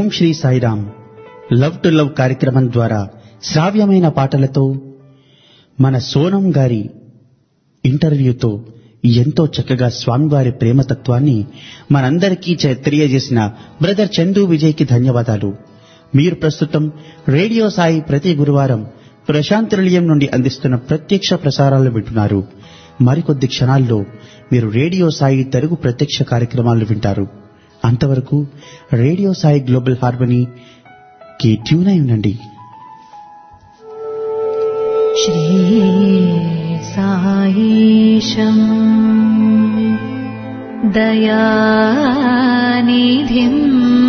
Om Sri Sairam love to love కార్యక్రమం ద్వారా శ్రావ్యమైన పాటలతో మన సోనం గారి ఇంటర్వ్యూతో ఎంతో చక్కగా స్వామివారి ప్రేమతత్వాన్ని మనందరికీ చ- తెలియజేసిన బ్రదర్ చందు విజయ్కి ధన్యవాదాలు మీరు ప్రస్తుతం రేడియో సాయి ప్రతి గురువారం ప్రశాంత్ నిలయం నుండి అందిస్తున్న ప్రత్యక్ష ప్రసారాలు వింటున్నారు మరికొద్ది క్షణాల్లో మీరు రేడియో సాయి తెలుగు ప్రత్యక్ష కార్యక్రమాలు వింటారు అంతవరకు రేడియో సాయి గ్లోబల్ హార్మనీ కి ట్యూన్ అయి ఉండండి श्रीसायीशम् दयानिधिम्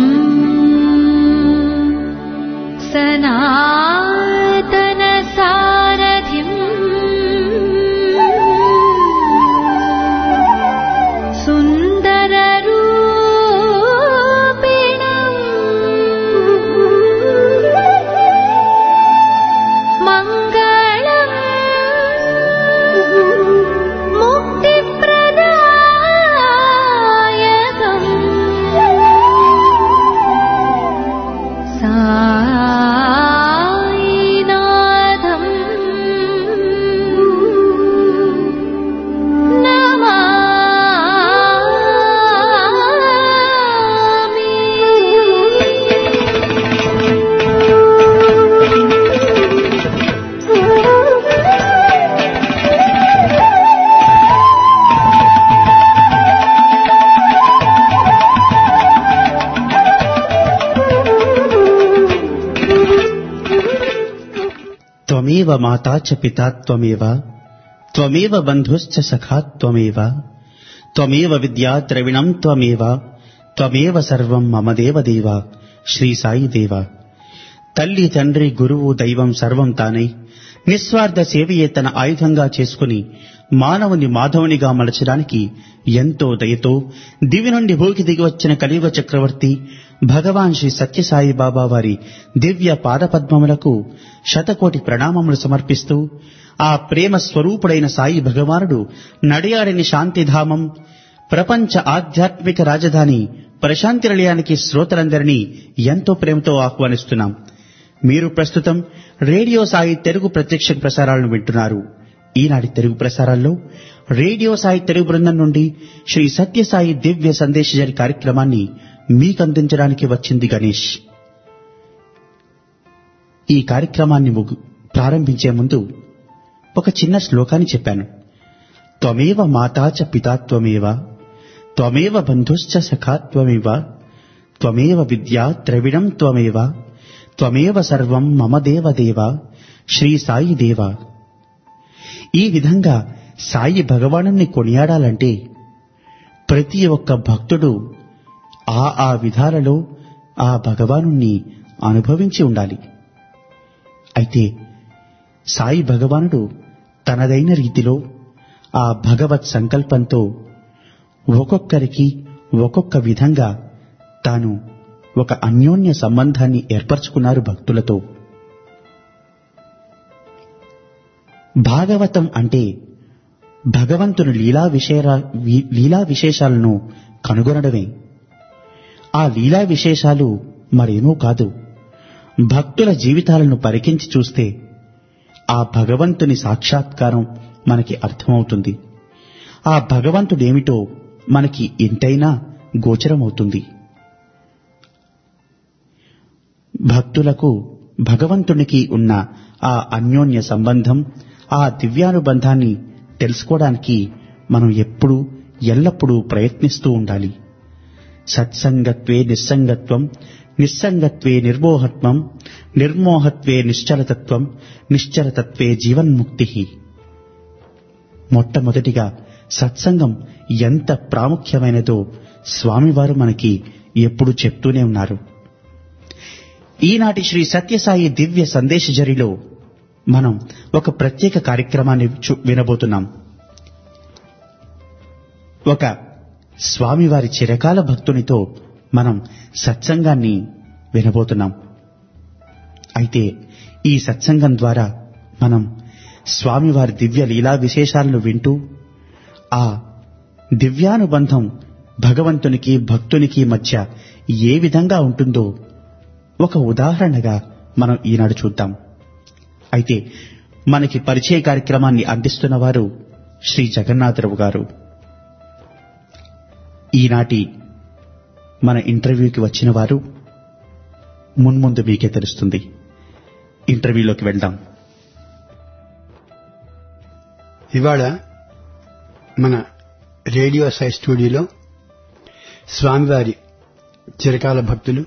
सनातनसारथिम् सुन्दररूपिणम् मङ्गलम् मुक्तिप्रदायकम् सायिनाथम् త్వమేవ మాతా చ పితా త్వమేవ త్వమేవ బంధుశ్చ సఖా త్వమేవ త్వమేవ విద్యా ద్రవిణం త్వమేవ త్వమేవ సర్వం మమ దేవ దేవ శ్రీ సాయి దేవ తల్లి తండ్రి గురువు దైవం సర్వం తానై నిస్వార్థ సేవయే తన ఆయుధంగా చేసుకుని మానవుని మాధవునిగా మలచడానికి ఎంతో దయతో దివి నుండి భూకి దిగివచ్చిన కలియుగ చక్రవర్తి భగవాన్ శ్రీ సత్యసాయి బాబా వారి దివ్య పాదపద్మములకు శతకోటి ప్రణామములు సమర్పిస్తూ ఆ ప్రేమ స్వరూపుడైన సాయి భగవానుడు నడియాడని శాంతిధామం ప్రపంచ ఆధ్యాత్మిక రాజధాని ప్రశాంతి నిలయానికి శ్రోతలందరినీ ఎంతో ప్రేమతో ఆహ్వానిస్తున్నాం మీరు ప్రస్తుతం రేడియో సాయి తెలుగు ప్రత్యక్ష ప్రసారాలను వింటున్నారు ఈనాటి తెలుగు ప్రసారాల్లో రేడియో సాయి తెలుగు బృందం నుండి శ్రీ సత్యసాయి దివ్య సందేశజరి కార్యక్రమాన్ని మీకు అందించడానికి వచ్చింది గణేష్ ఈ కార్యక్రమాన్ని ముగు- ప్రారంభించే ముందు ఒక చిన్న శ్లోకాన్ని చెప్పాను త్వమేవ మాతా చ పితా త్వమేవ త్వమేవ బంధుశ్చ సఖా త్వమేవ త్వమేవ విద్యా ద్రవిణం త్వమేవ త్వమేవ సర్వం మమ దేవ దేవ శ్రీ సాయి దేవ ఈ విధంగా సాయి భగవానుని కొనియాడాలంటే ప్రతి ఒక్క భక్తుడు ఆ ఆ విధాలలో ఆ భగవానుణ్ణి అనుభవించి ఉండాలి అయితే సాయి భగవానుడు తనదైన రీతిలో ఆ భగవత్ సంకల్పంతో ఒక్కొక్కరికి ఒక్కొక్క విధంగా తాను ఒక అన్యోన్య సంబంధాన్ని ఏర్పరచుకున్నారు భక్తులతో భాగవతం అంటే భగవంతుని లీలా విషయ లీలా విశేషాలను కనుగొనడమే ఆ లీలా విశేషాలు మరేమో కాదు భక్తుల జీవితాలను పరికించి చూస్తే ఆ భగవంతుని సాక్షాత్కారం మనకి అర్థమవుతుంది ఆ భగవంతుడేమిటో మనకి ఎంతైనా గోచరమవుతుంది భక్తులకు భగవంతునికి ఉన్న ఆ అన్యోన్య సంబంధం ఆ దివ్యానుబంధాన్ని తెలుసుకోవడానికి మనం ఎప్పుడూ ఎల్లప్పుడూ ప్రయత్నిస్తూ ఉండాలి సత్సంగత్వే నిస్సంగత్వం నిస్సంగత్వే నిర్మోహత్వం నిర్మోహత్వే నిశ్చలతత్వం నిశ్చలతత్వే జీవన్ముక్తి మొట్టమొదటిగా సత్సంగం ఎంత ప్రాముఖ్యమైనదో స్వామివారు మనకి ఎప్పుడు చెప్తూనే ఉన్నారు ఈనాటి శ్రీ సత్యసాయి దివ్య సందేశజరిలో మనం ఒక ప్రత్యేక కార్యక్రమాన్ని చూ- వినబోతున్నాం ఒక స్వామివారి చిరకాల భక్తునితో మనం సత్సంగాన్ని వినబోతున్నాం అయితే ఈ సత్సంగం ద్వారా మనం స్వామివారి దివ్య లీలా విశేషాలను వింటూ ఆ దివ్యానుబంధం భగవంతునికి భక్తునికి మధ్య ఏ విధంగా ఉంటుందో ఒక ఉదాహరణగా మనం ఈనాడు చూద్దాం అయితే మనకి పరిచయ కార్యక్రమాన్ని అందిస్తున్న వారు శ్రీ జగన్నాథరావు గారు ఈనాటి మన ఇంటర్వ్యూకి వచ్చిన వారు మున్ముందు మీకే తెలుస్తుంది ఇంటర్వ్యూలోకి వెళ్దాం ఇవాళ మన రేడియో సై స్టూడియోలో స్వామివారి చిరకాల భక్తులు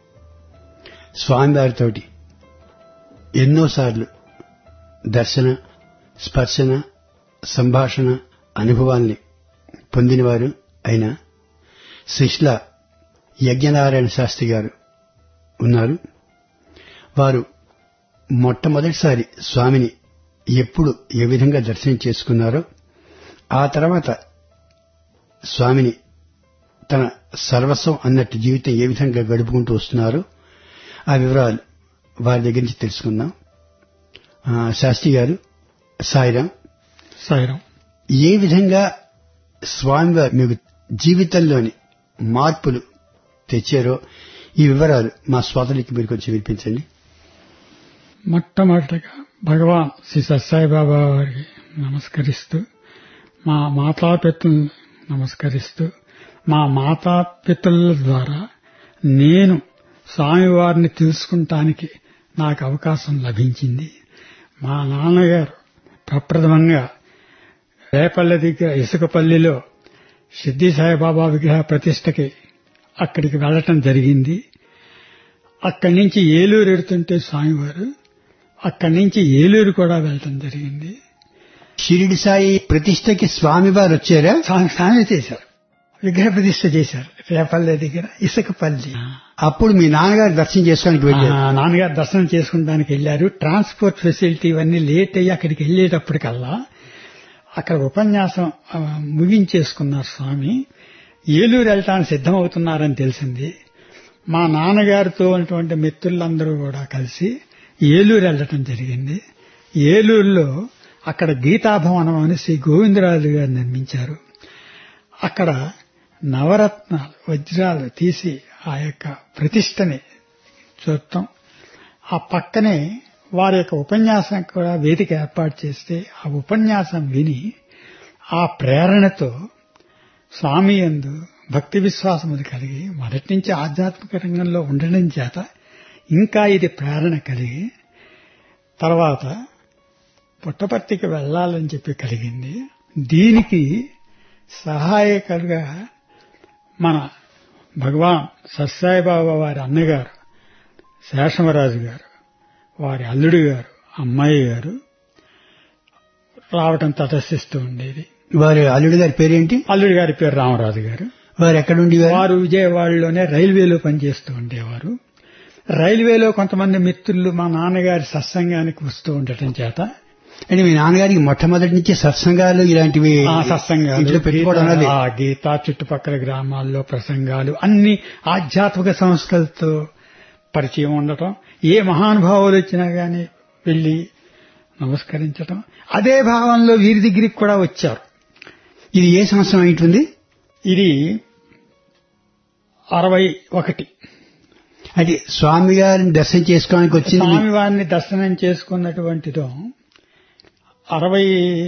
స్వామివారితోటి ఎన్నోసార్లు దర్శన స్పర్శన సంభాషణ అనుభవాల్ని పొందినవారు అయిన శిష్ల యజ్ఞనారాయణ శాస్త్రి గారు ఉన్నారు వారు మొట్టమొదటిసారి స్వామిని ఎప్పుడు ఏ విధంగా దర్శనం చేసుకున్నారో ఆ తర్వాత స్వామిని తన సర్వస్వం అన్నట్టు జీవితం ఏ విధంగా గడుపుకుంటూ వస్తున్నారో ఆ వివరాలు వారి దగ్గర నుంచి తెలుసుకుందాం ఆ, శాస్త్రి గారు సాయిరాం సాయిరం ఏ విధంగా స్వామివారు మీకు జీవితంలోని మార్పులు తెచ్చారో ఈ వివరాలు మా స్వాతులకి మీరు కొంచెం వినిపించండి మొట్టమొదటిగా భగవాన్ శ్రీ సత్సాయిబాబా వారికి నమస్కరిస్తూ మా మాతాపితలను నమస్కరిస్తూ మా మాతాపితల ద్వారా నేను స్వామివారిని తెలుసుకుంటానికి నాకు అవకాశం లభించింది మా నాన్నగారు ప్రప్రథమంగా రేపల్లె దగ్గర ఇసుకపల్లిలో సిద్ధి సాయిబాబా విగ్రహ ప్రతిష్టకి అక్కడికి వెళ్ళటం జరిగింది అక్కడి నుంచి ఏలూరు ఎడుతుంటే స్వామివారు అక్కడి నుంచి ఏలూరు కూడా వెళ్ళటం జరిగింది షిరిడి సాయి ప్రతిష్టకి స్వామివారు వచ్చారా స్వామి స్వామి చేశారు విగ్రహ ప్రతిష్ట చేశారు రేపల్లె దగ్గర ఇసుకపల్లి అప్పుడు మీ నాన్నగారు దర్శనం చేసుకోవడానికి వెళ్ళారు ఆ, నాన్నగారు దర్శనం చేసుకుంటానికి వెళ్లారు ట్రాన్స్పోర్ట్ ఫెసిలిటీ ఇవన్నీ లేట్ అయ్యి అక్కడికి వెళ్లేటప్పటికల్లా అక్కడ ఉపన్యాసం ఆ, ముగించేసుకున్నారు స్వామి ఏలూరు వెళ్ళటానికి సిద్ధమవుతున్నారని తెలిసింది మా నాన్నగారితో ఉన్నటువంటి మిత్రులందరూ కూడా కలిసి ఏలూరు వెళ్ళటం జరిగింది ఏలూరులో అక్కడ గీతాభవనం అని శ్రీ గోవిందరాజు గారు నిర్మించారు అక్కడ నవరత్నాలు వజ్రాలు తీసి ఆ యొక్క ప్రతిష్టని చూడటం ఆ పక్కనే వారి యొక్క ఉపన్యాసం కూడా వేదిక ఏర్పాటు చేస్తే ఆ ఉపన్యాసం విని ఆ ప్రేరణతో స్వామి యందు భక్తి విశ్వాసములు కలిగి మొదటి నుంచి ఆధ్యాత్మిక రంగంలో ఉండడం చేత ఇంకా ఇది ప్రేరణ కలిగి తర్వాత పుట్టపర్తికి వెళ్లాలని చెప్పి కలిగింది దీనికి సహాయకులుగా మన భగవాన్ సత్సాయిబాబా వారి అన్నగారు శేషమరాజు గారు వారి అల్లుడు గారు అమ్మాయి గారు రావటం తటస్థిస్తూ ఉండేది వారి అల్లుడి గారి పేరేంటి అల్లుడి గారి పేరు రామరాజు గారు వారు ఎక్కడ ఉండేవారు వారు విజయవాడలోనే రైల్వేలో పనిచేస్తూ ఉండేవారు రైల్వేలో కొంతమంది మిత్రులు మా నాన్నగారి సత్సంగానికి వస్తూ ఉండటం చేత అంటే మీ నాన్నగారికి మొట్టమొదటి నుంచి సత్సంగాలు ఇలాంటివి ఆ సత్సంగాలు ఇంట్లో పెట్టుకోవడం గీత- అన్నది ఆ గీత చుట్టుపక్కల గ్రామాల్లో ప్రసంగాలు అన్ని ఆధ్యాత్మిక సంస్థలతో పరిచయం ఉండటం ఏ మహానుభావులు వచ్చినా గాని వెళ్లి నమస్కరించటం అదే భావంలో వీరి దగ్గరికి కూడా వచ్చారు ఇది ఏ సంవత్సరం అయింటుంది ఇది అరవై ఒకటి అది స్వామి గారిని దర్శనం చేసుకోవడానికి వచ్చింది మీ- స్వామివారిని దర్శనం చేసుకున్నటువంటిదో అరవై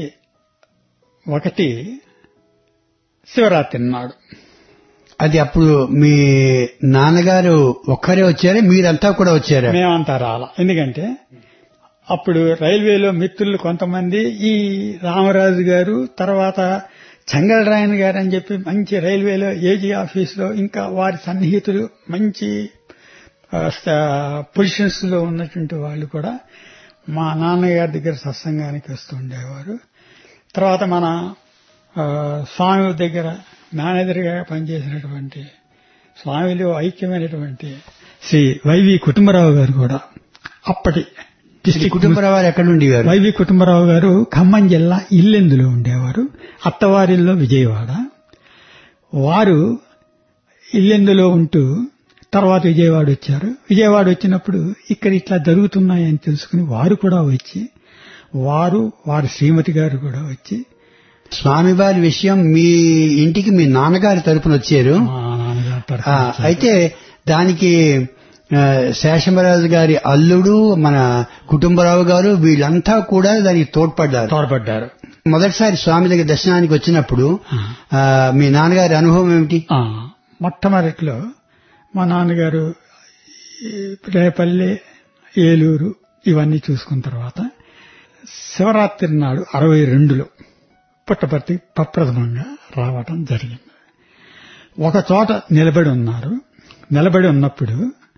ఒకటి శివరాత్రి నాడు అది అప్పుడు మీ నాన్నగారు ఒక్కరే వచ్చారా మీరంతా కూడా వచ్చారా మేమంతా రాల ఎందుకంటే అప్పుడు రైల్వేలో మిత్రులు కొంతమంది ఈ రామరాజు గారు తర్వాత చెంగళరాయన్ గారు అని చెప్పి మంచి రైల్వేలో ఏజీ ఆఫీసులో ఇంకా వారి సన్నిహితులు మంచి పొజిషన్స్ లో ఉన్నటువంటి వాళ్ళు కూడా మా నాన్నగారి దగ్గర సత్సంగానికి వస్తూ ఉండేవారు తర్వాత మన ఆ, స్వామి దగ్గర మేనేజర్గా పనిచేసినటువంటి స్వామిలో ఐక్యమైనటువంటి శ్రీ వైవి కుటుంబరావు గారు కూడా అప్పటి ఈ డిస్టిక్ కుటుంబరావు వారు ఎక్కడ ఉండేవారు వైవి కుటుంబరావు గారు ఖమ్మం జిల్లా ఇల్లెందులో ఉండేవారు అత్తవారిల్లో విజయవాడ వారు ఇల్లెందులో ఉంటూ తర్వాత విజయవాడ వచ్చారు విజయవాడ వచ్చినప్పుడు ఇక్కడ ఇట్లా జరుగుతున్నాయని తెలుసుకుని వారు కూడా వచ్చి వారు వారి శ్రీమతి గారు కూడా వచ్చి స్వామివారి విషయం మీ ఇంటికి మీ నాన్నగారి తరపున వచ్చారు మా నాన్నగారు ఆ, తరఫున వచ్చారు. అయితే దానికి ఆ, శేషమరాజు గారి అల్లుడు మన కుటుంబరావు గారు వీళ్ళంతా కూడా దానికి తోడ్పడ్డారు తోడ్పడ్డారు మొదటిసారి స్వామి దగ్గర దర్శనానికి వచ్చినప్పుడు ఆ, మీ నాన్నగారి అనుభవం ఏమిటి ఆ, మొట్టమొదటిలో మా నాన్నగారు ఈ రేపల్లి ఏలూరు ఇవన్నీ చూసుకున్న తర్వాత శివరాత్రి నాడు అరవై రెండులో పుట్టపర్తి ప్రప్రథమంగా రావటం జరిగింది ఒక చోట నిలబడి ఉన్నారు నిలబడి ఉన్నప్పుడు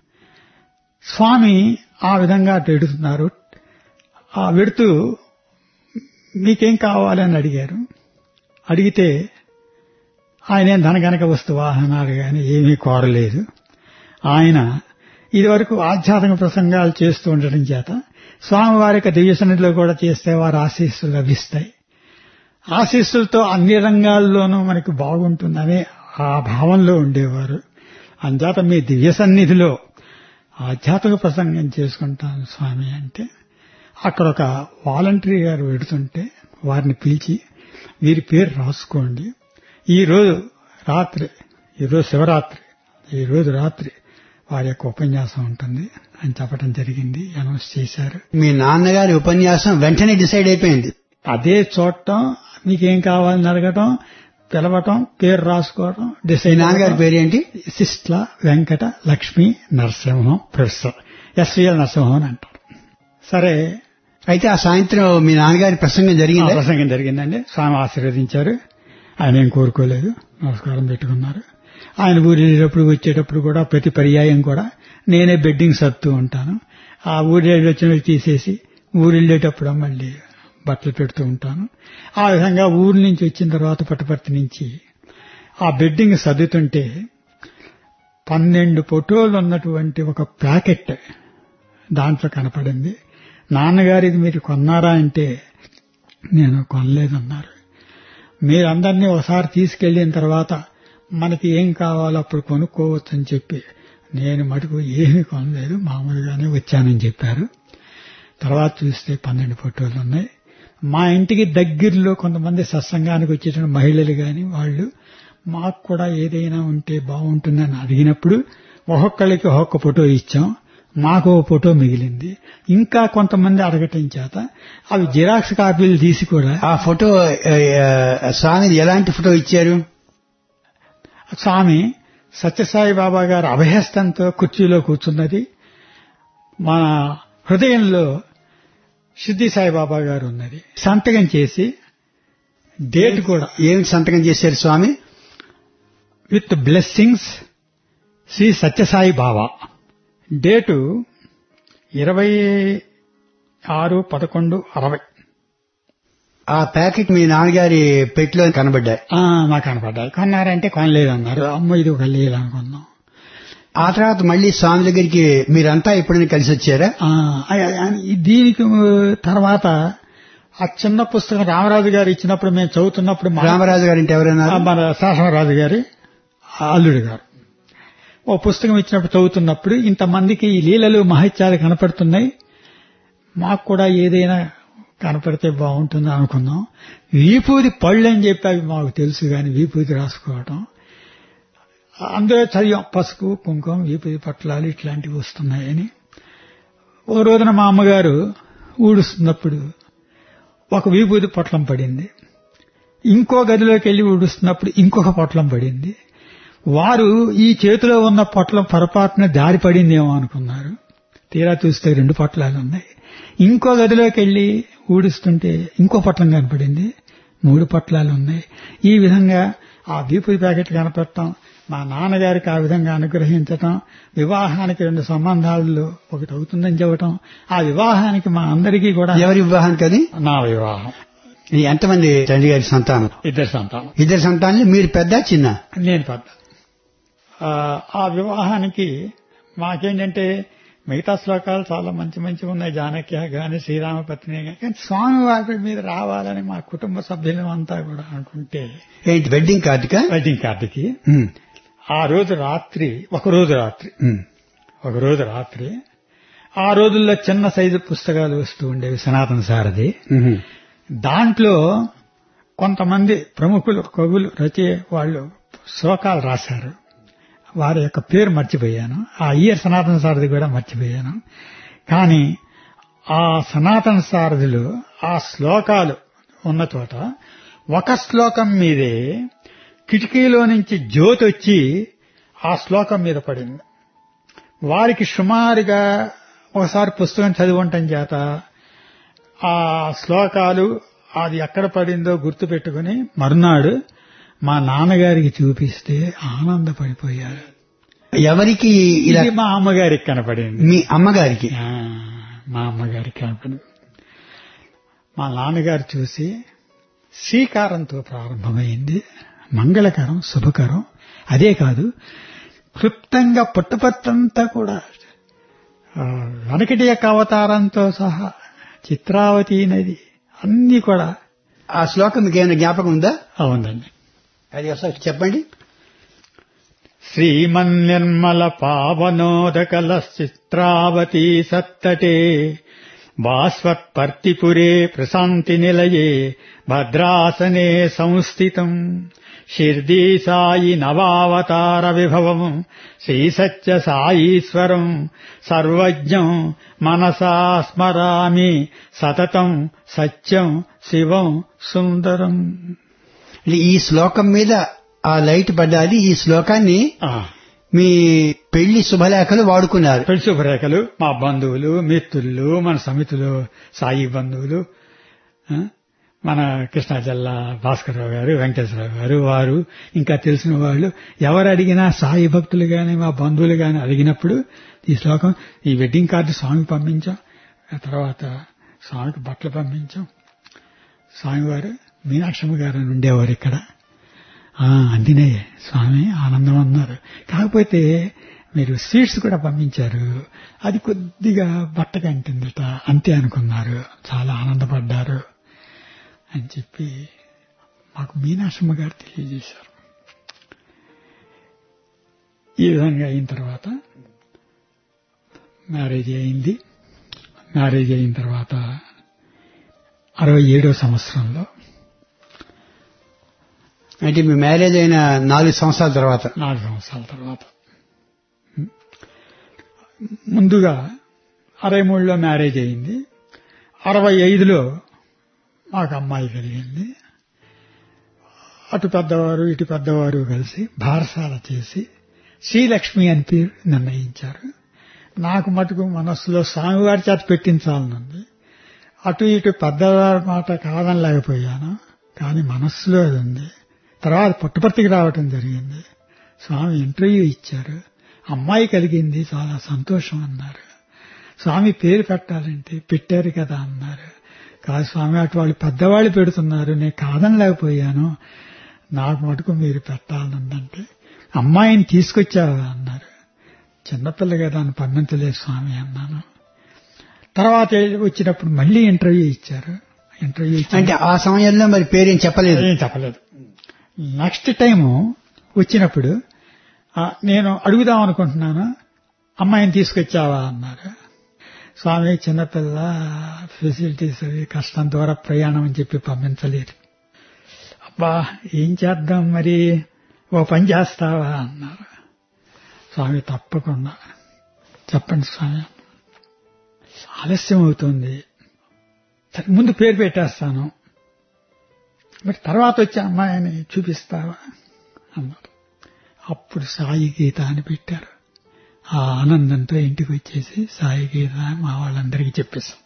స్వామి ఆ విధంగా అటు ఎడుతున్నారు ఆ వెడుతూ మీకేం కావాలని అడిగారు అడిగితే ఆయన ఏం ధనగనక వస్తు వాహనాలు గాని ఏమీ కోరలేదు ఆయన ఇదివరకు ఆధ్యాత్మిక ప్రసంగాలు చేస్తూ ఉండటం చేత స్వామివారి యొక్క దివ్య సన్నిధిలో కూడా చేస్తే వారి ఆశీస్సులు లభిస్తాయి ఆశీస్సులతో అన్ని రంగాల్లోనూ మనకి బాగుంటుందనే ఆ భావంలో ఉండేవారు అంచేత మీ దివ్య సన్నిధిలో ఆధ్యాత్మిక ప్రసంగం చేసుకుంటాను స్వామి అంటే అక్కడ ఒక వాలంటరీ గారు పెడుతుంటే వారిని పిలిచి వీరి పేరు రాసుకోండి ఈ రోజు రాత్రి ఈరోజు శివరాత్రి ఈ రోజు రాత్రి వారి యొక్క ఉపన్యాసం ఉంటుంది అని చెప్పడం జరిగింది అనౌన్స్ చేశారు మీ నాన్నగారి ఉపన్యాసం వెంటనే డిసైడ్ అయిపోయింది అదే చూడటం మీకేం కావాలని అడగటం పిలవటం పేరు రాసుకోవటం మీ డిసైడ్ నాన్నగారి పేరేంటి సిస్ట్ల వెంకట లక్ష్మీ నరసింహం ప్రొఫెసర్ ఎస్విఎల్ నరసింహం అని అంటారు సరే అయితే ఆ సాయంత్రం మీ నాన్నగారి ప్రసంగం ఆ జరిగింది ప్రసంగం జరిగిందండి స్వామి ఆశీర్వదించారు ఆయన ఏం కోరుకోలేదు నమస్కారం పెట్టుకున్నారు ఆయన ఊరు వెళ్ళేటప్పుడు వచ్చేటప్పుడు కూడా ప్రతి పర్యాయం కూడా నేనే బెడ్డింగ్ సర్దుతూ ఉంటాను ఆ ఊరి వచ్చినవి తీసేసి ఊరు వెళ్ళేటప్పుడు మళ్ళీ బట్టలు పెడుతూ ఉంటాను ఆ విధంగా ఊరి నుంచి వచ్చిన తర్వాత పట్టుపర్తి నుంచి ఆ బెడ్డింగ్ సర్దుతుంటే పన్నెండు ఫోటోలు ఉన్నటువంటి ఒక ప్యాకెట్ దాంట్లో కనపడింది నాన్నగారు ఇది మీరు కొన్నారా అంటే నేను కొనలేదన్నారు మీరందరినీ ఒకసారి తీసుకెళ్లిన తర్వాత మనకి ఏం కావాలో అప్పుడు కొనుక్కోవచ్చు అని చెప్పి నేను మటుకు ఏమీ కొనలేదు మామూలుగానే వచ్చానని చెప్పారు తర్వాత చూస్తే పన్నెండు ఫోటోలు ఉన్నాయి మా ఇంటికి దగ్గరలో కొంతమంది సత్సంగానికి వచ్చేసిన మహిళలు గాని వాళ్ళు మాకు కూడా ఏదైనా ఉంటే బాగుంటుందని అడిగినప్పుడు ఒక్కొక్కరికి ఒక్కొక్క ఫోటో ఇచ్చాం మాకు ఓ ఫోటో మిగిలింది ఇంకా కొంతమంది అడగటం చేత అవి జిరాక్స్ కాపీలు తీసి కూడా ఆ ఫోటో ఆ, ఆ, స్వామిది ఎలాంటి ఫోటో ఇచ్చారు స్వామి సత్యసాయి బాబా గారు అభయస్తంతో కుర్చీలో కూర్చున్నది మన హృదయంలో సిద్ధి సాయిబాబా గారు ఉన్నది సంతకం చేసి డేట్ కూడా ఏమిటి సంతకం చేశారు Swami with blessings Sri Sathya Sai Baba date ఇరవై ఆరు పదకొండు అరవై ఆ ప్యాకెట్ మీ నాన్నగారి పెట్టిలో కనబడ్డాయి ఆ, మాకు కనపడ్డాయి కొన్నారంటే కొనలేదన్నారు అమ్మ ఇది ఒక లీల అనుకున్నాం ఆ తర్వాత మళ్ళీ స్వామి దగ్గరికి మీరంతా ఎప్పుడైనా కలిసి వచ్చారా ఆ, ఆ- ఆ- దీనికి తర్వాత ఆ చిన్న పుస్తకం రామరాజు గారు ఇచ్చినప్పుడు మేము చదువుతున్నప్పుడు మా- రామరాజు గారు అంటే ఎవరైనా ఆ, మన శాసనరాజు గారి అల్లుడు గారు ఓ పుస్తకం ఇచ్చినప్పుడు చదువుతున్నప్పుడు ఇంతమందికి ఈ లీలలు మహత్యాలు కనపడుతున్నాయి మాకు కూడా ఏదైనా కనపడితే బాగుంటుంది అనుకున్నాం వీపూది పళ్ళు అని చెప్పి అవి మాకు తెలుసు కానీ వీపూది రాసుకోవటం అందులో చదివాం పసుపు కుంకుమ వీపూది పట్లాలు ఇట్లాంటివి వస్తున్నాయని ఓ రోజున మా అమ్మగారు ఊడుస్తున్నప్పుడు ఒక వీపూది పొట్లం పడింది ఇంకో గదిలోకి వెళ్లి ఊడుస్తున్నప్పుడు ఇంకొక పొట్లం పడింది వారు ఈ చేతిలో ఉన్న పొట్లం పొరపాటున దారి పడిందేమో అనుకున్నారు తీరా చూస్తే రెండు పొట్లాలు ఉన్నాయి ఇంకో గదిలోకి వెళ్లి ఊడుస్తుంటే ఇంకో పొట్లం కనపడింది మూడు పొట్లాలు ఉన్నాయి ఈ విధంగా ఆ వీపుది ప్యాకెట్ కనపడటం మా నాన్నగారికి ఆ విధంగా అనుగ్రహించటం వివాహానికి రెండు సంబంధాల్లో ఒకటి అవుతుందని చెప్పటం ఆ వివాహానికి మా అందరికీ కూడా ఎవరి వివాహానికి అది నా వివాహం ఎంతమంది తండ్రి గారి సంతానం ఇద్దరు సంతానం ఇద్దరు సంతానాలు మీరు పెద్ద చిన్న నేను పెద్ద ఆ, ఆ వివాహానికి మాకేంటంటే మిగతా శ్లోకాలు చాలా మంచి మంచి ఉన్నాయి జానక్య గాని శ్రీరామపత్ని గాని కానీ స్వామి వారి మీద రావాలని మా కుటుంబ సభ్యులం అంతా కూడా అనుకుంటే ఏంటి వెడ్డింగ్ కార్డుకా వెడ్డింగ్ కార్డుకి ఉమ్, ఆ రోజు రాత్రి ఒక రోజు రాత్రి ఉమ్. ఒక రోజు రాత్రి ఆ రోజుల్లో చిన్న సైజు పుస్తకాలు వస్తూ ఉండేవి సనాతన సారథి ఉహు. దాంట్లో కొంతమంది ప్రముఖులు కవులు రచే వాళ్ళు శ్లోకాలు రాశారు వారి యొక్క పేరు మర్చిపోయాను ఆ ఇయర్ సనాతన సారథి కూడా మర్చిపోయాను కానీ ఆ సనాతన సారథిలో ఆ శ్లోకాలు ఉన్న చోట ఒక శ్లోకం మీదే కిటికీలో నుంచి జ్యోతి వచ్చి ఆ శ్లోకం మీద పడింది వారికి సుమారుగా ఒకసారి పుస్తకం చదివంటం చేత ఆ శ్లోకాలు అది ఎక్కడ పడిందో గుర్తు పెట్టుకుని మరునాడు మా నాన్నగారికి చూపిస్తే ఆనందపడిపోయారు ఎవరికి ఇలా ఇది మా అమ్మగారికి కనపడింది మీ అమ్మగారికి ఆ, మా అమ్మగారికి కనపడింది మా నాన్నగారు చూసి శ్రీకారంతో ప్రారంభమైంది మంగళకరం శుభకరం అదే కాదు క్లుప్తంగా పుట్టపత్రంతా కూడా ఆ, వెనకటి యొక్క అవతారంతో సహా చిత్రావతి నది అన్ని కూడా ఆ శ్లోకం మీకు ఏమైనా జ్ఞాపకం ఉందా అవునండి అది ఒకసారి చెప్పండి శ్రీమన్నిర్మల పావనోదకల చిత్రావతీ సత్తటే బాస్వత్పర్తిపురే ప్రశాంతి నిలయే భద్రాసనే సంస్థితం షిర్దీ సాయి నవావతార విభవం శ్రీసత్య సాయీశ్వరం సర్వజ్ఞం మనసా స్మరామి సతతం సత్యం శివం సుందరం అంటే ఈ శ్లోకం మీద ఆ లైట్ పడ్డాది ఈ శ్లోకాన్ని ఆ మీ పెళ్లి శుభలేఖలు వాడుకున్నారు పెళ్లి శుభరేఖలు మా బంధువులు మిత్రులు మన సమితిలో సాయి బంధువులు ఆ, మన కృష్ణా జిల్లా భాస్కరరావు గారు వెంకటేశ్వరరావు గారు వారు ఇంకా తెలిసిన వాళ్ళు ఎవరు అడిగినా సాయి భక్తులు గాని మా బంధువులు గాని అడిగినప్పుడు ఈ శ్లోకం ఈ వెడ్డింగ్ కార్డు స్వామికి పంపించాం ఆ తర్వాత స్వామికి బట్టలు పంపించాం స్వామివారు మీనాక్షమ్మ గారు అని ఉండేవారు ఇక్కడ ఆ, అందినే స్వామి ఆనందం అన్నారు కాకపోతే మీరు స్వీట్స్ కూడా పంపించారు అది కొద్దిగా బట్టగా అంటిందట అంతే అనుకున్నారు చాలా ఆనందపడ్డారు అని చెప్పి మాకు మీనాక్షమ్మ గారు తెలియజేశారు ఈ విధంగా అయిన తర్వాత మ్యారేజ్ అయింది మ్యారేజ్ అయిన తర్వాత అరవై ఏడో సంవత్సరంలో అంటే మీ మ్యారేజ్ అయిన నాలుగు సంవత్సరాల తర్వాత నాలుగు సంవత్సరాల తర్వాత ముందుగా అరవై మూడులో మ్యారేజ్ అయింది అరవై ఐదులో మాకు అమ్మాయి కలిగింది అటు పెద్దవారు ఇటు పెద్దవారు కలిసి భారసాల చేసి శ్రీలక్ష్మి అని పేరు నిర్ణయించారు నాకు మటుకు మనస్సులో స్వామివారి చేత పెట్టించాలనుంది అటు ఇటు పెద్దవారి మాట కాదనలేకపోయాను కానీ మనస్సులో అది ఉంది తర్వాత పుట్టపర్తికి రావటం జరిగింది స్వామి ఇంటర్వ్యూ ఇచ్చారు అమ్మాయి కలిగింది చాలా సంతోషం అన్నారు స్వామి పేరు పెట్టాలంటే పెట్టారు కదా అన్నారు కాదు స్వామి అటు వాళ్ళు పెద్దవాళ్ళు పెడుతున్నారు నేను కాదనలేకపోయాను నాకు మటుకు మీరు పెట్టాలనుందంటే అమ్మాయిని తీసుకొచ్చావా అన్నారు చిన్నపిల్ల కదా అని పంపించలేదు స్వామి అన్నాను తర్వాత వచ్చినప్పుడు మళ్ళీ ఇంటర్వ్యూ ఇచ్చారు ఇంటర్వ్యూ ఇచ్చి అంటే ఆ సమయంలో మరి పేరేం చెప్పలేదు ఏం చెప్పలేదు నెక్స్ట్ టైం వచ్చినప్పుడు ఆ, నేను అడుగుదాం అనుకుంటున్నాను అమ్మాయిని తీసుకొచ్చావా అన్నారు స్వామి చిన్నపిల్ల ఫెసిలిటీస్ అవి కష్టం ద్వారా ప్రయాణం అని చెప్పి పంపించలేదు అబ్బా ఏం చేద్దాం మరి ఓ పని చేస్తావా అన్నారు స్వామి తప్పకుండా చెప్పండి స్వామి ఆలస్యం అవుతుంది సరే ముందు పేరు పెట్టేస్తాను మరి తర్వాత వచ్చే అమ్మాయిని చూపిస్తావా అన్నారు అప్పుడు సాయి గీత అని పెట్టారు ఆ ఆనందంతో ఇంటికి వచ్చేసి సాయి గీత అని మా వాళ్ళందరికీ చెప్పేశాం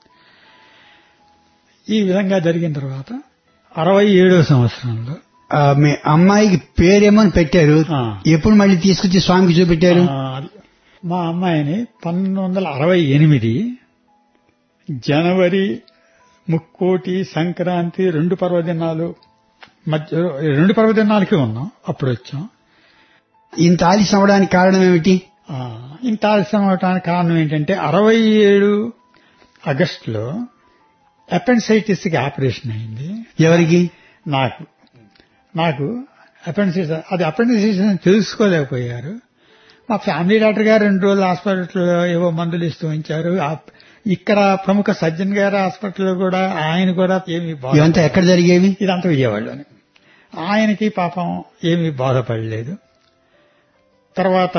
ఈ విధంగా జరిగిన తర్వాత అరవై ఏడో సంవత్సరంలో ఆ, మీ అమ్మాయికి పేరేమో అని పెట్టారు ఆ. ఎప్పుడు మళ్ళీ తీసుకొచ్చి స్వామికి చూపెట్టారు ఆ, మా అమ్మాయిని పంతొమ్మిది వందల అరవై ఎనిమిది జనవరి ముక్కోటి సంక్రాంతి రెండు పర్వదినాలు మధ్య రెండు పర్వదినాలకి ఉన్నాం అప్పుడు వచ్చాం ఇంత ఆలస్యం అవడానికి కారణం ఏమిటి ఆ, ఇంత ఆలస్యం అవడానికి కారణం ఏంటంటే అరవై ఏడు ఆగస్టులో అపెండిసైటిస్ కి ఆపరేషన్ అయింది ఎవరికి నాకు నాకు అపెండిసైటిస్ అది అపెండిసైటిస్ అని తెలుసుకోలేకపోయారు మా ఫ్యామిలీ డాక్టర్ గారు రెండు రోజులు హాస్పిటల్లో ఏవో మందులు ఇస్తూ ఉంచారు ఆ- ఇక్కడ ప్రముఖ సజ్జన్ గారి హాస్పిటల్లో కూడా ఆయన కూడా ఏమి బాధ ఇవంతా ఎక్కడ జరిగేవి ఇదంతా విజయవాడలోనే ఆయనకి పాపం ఏమీ బాధపడలేదు తర్వాత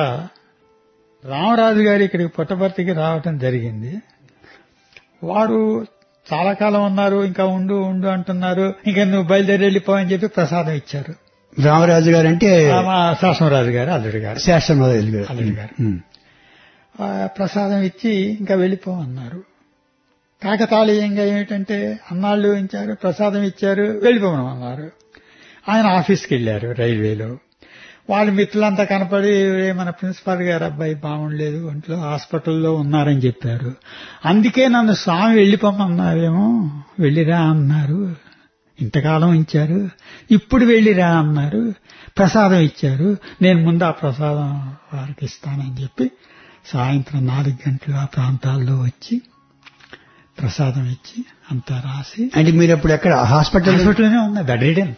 రామరాజు గారు ఇక్కడికి పుట్టపర్తికి రావటం జరిగింది వారు చాలా కాలం ఉన్నారు ఇంకా ఉండు ఉండు అంటున్నారు ఇంకా నువ్వు బయలుదేరి వెళ్ళిపోవని చెప్పి ప్రసాదం ఇచ్చారు రామరాజు గారు అంటే ఆ మా శాసనరాజు గారు అల్లుడు గారు శాస్త్రరాజు గారు అల్లుడు గారు ఉమ్. ఆ ప్రసాదం ఇచ్చి ఇంకా వెళ్ళిపోమన్నారు కాకతాళీయంగా ఏమిటంటే అన్నాళ్ళు ఇచ్చారు ప్రసాదం ఇచ్చారు వెళ్ళిపోమన్నారు ఆయన ఆఫీస్కి వెళ్ళారు రైల్వేలో వాళ్ళ మిత్రులంతా కనపడి "ఏ, మన ప్రిన్సిపాల్ గారు అబ్బాయి బాగుండలేదు ఒంట్లో హాస్పిటల్లో ఉన్నారని చెప్పారు అందుకే నన్ను స్వామి వెళ్ళిపోమన్నారేమో వెళ్ళిరా అన్నారు ఇంతకాలం ఇచ్చారు ఇప్పుడు వెళ్ళిరా అన్నారు ప్రసాదం ఇచ్చారు నేను ముందు ఆ ప్రసాదం వారికి ఇస్తానని చెప్పి సాయంత్రం నాలుగు గంటలు ఆ ప్రాంతాల్లో వచ్చి ప్రసాదం ఇచ్చి అంతా రాసి అంటే మీరు అప్పుడు ఎక్కడ హాస్పిటల్ హాస్పిటల్లోనే ఉన్నా బెడ్ రీడెన్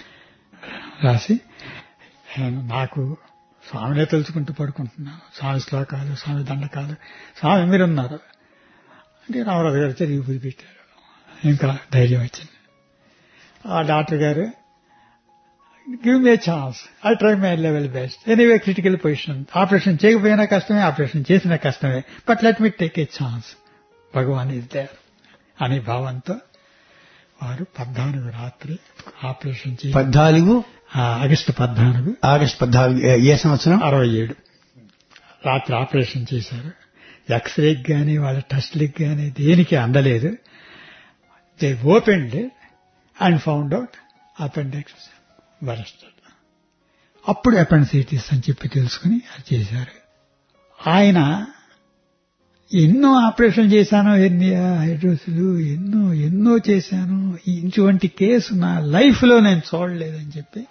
రాసి నేను నాకు స్వామినే తెలుసుకుంటూ పడుకుంటున్నాను స్వామి శ్లోకాలు స్వామి దండకాలు స్వామి మీరు ఉన్నారు అంటే రామరాజు గారు తిరిగి పూజ పెట్టారు ఇంకా ధైర్యం వచ్చింది ఆ doctor garu give me chance I try my level best anyway critical position operation చేయకపోయినా కష్టమే ఆపరేషన్ చేసినా కష్టమే but let me take a chance Bhagwan is there అనే భావంతో వారు పద్నాలుగు రాత్రి ఆపరేషన్ చేసి పద్నాలుగు ఆ, ఆగస్టు పద్నాలుగు ఆగస్ట్ పద్నాలుగు ఏ- ఏ సంవత్సరం అరవై ఏడు రాత్రి ఆపరేషన్ చేశారు ఎక్స్రేకి కానీ వాళ్ళ టెస్ట్లకి కానీ దేనికి అందలేదు they opened and found out appendix bursted అప్పుడు అపెండిసైటిస్ అని చెప్పి తెలుసుకుని అది చేశారు ఆయన ఎన్నో ఆపరేషన్ చేశాను ఎన్ని హైడ్రోసులు ఎన్నో ఎన్నో చేశాను ఇటువంటి కేసు నా లైఫ్ లో నేను చూడలేదని చెప్పి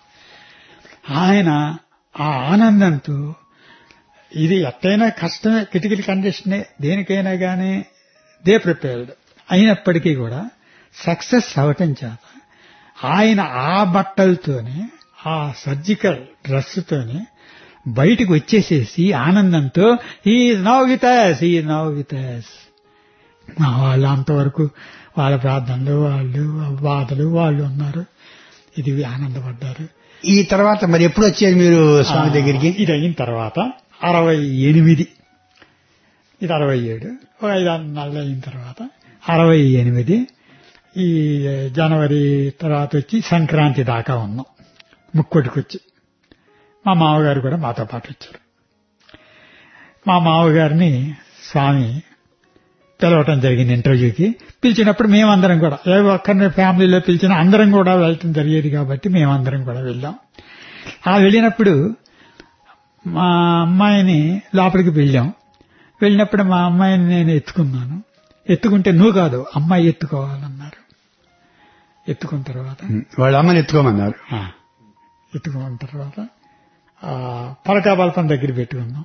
ఆయన ఆ ఆనందంతో ఇది ఎట్టయినా కష్టమే క్రిటికల్ కండిషనే దేనికైనా గానీ దే ప్రిపేర్డ్ అయినప్పటికీ కూడా సక్సెస్ అవటం చేత ఆయన ఆ బట్టలతోనే ఆ సర్జికల్ డ్రెస్ తోనే బయటికి వచ్చేసేసి ఆనందంతో ఈ నవ్ వితస్ ఈ నవ్ వితస్ వాళ్ళు అంతవరకు వాళ్ళ ప్రార్థనలు వాళ్ళు బాధలు వాళ్ళు ఉన్నారు ఇది ఆనందపడ్డారు ఈ తర్వాత మరి ఎప్పుడు వచ్చారు మీరు స్వామి దగ్గరికి ఇది అయిన తర్వాత అరవై ఎనిమిది ఇది అరవై ఏడు ఓ ఐదు ఆరు నెలలు అయిన తర్వాత అరవై ఎనిమిది ఈ జనవరి తర్వాత వచ్చి సంక్రాంతి దాకా ఉన్నాం ముక్కోటికొచ్చి మా మామగారు కూడా మాతో పాటు వచ్చారు మా మామగారిని స్వామి పిలవటం జరిగింది ఇంటర్వ్యూకి పిలిచినప్పుడు మేమందరం కూడా ఏ ఒక్కరిని ఫ్యామిలీలో పిలిచినా అందరం కూడా వెళ్ళటం జరిగేది కాబట్టి మేమందరం కూడా వెళ్ళాం ఆ వెళ్ళినప్పుడు మా అమ్మాయిని లోపలికి వెళ్ళాం వెళ్ళినప్పుడు మా అమ్మాయిని నేను ఎత్తుకున్నాను ఎత్తుకుంటే నువ్వు కాదు అమ్మాయి ఎత్తుకోవాలన్నారు ఎత్తుకున్న తర్వాత వాళ్ళ అమ్మని ఎత్తుకోమన్నారు ఆ, ఎత్తుకున్న తర్వాత ఆ, పలకా బల్పం దగ్గర పెట్టుకున్నాం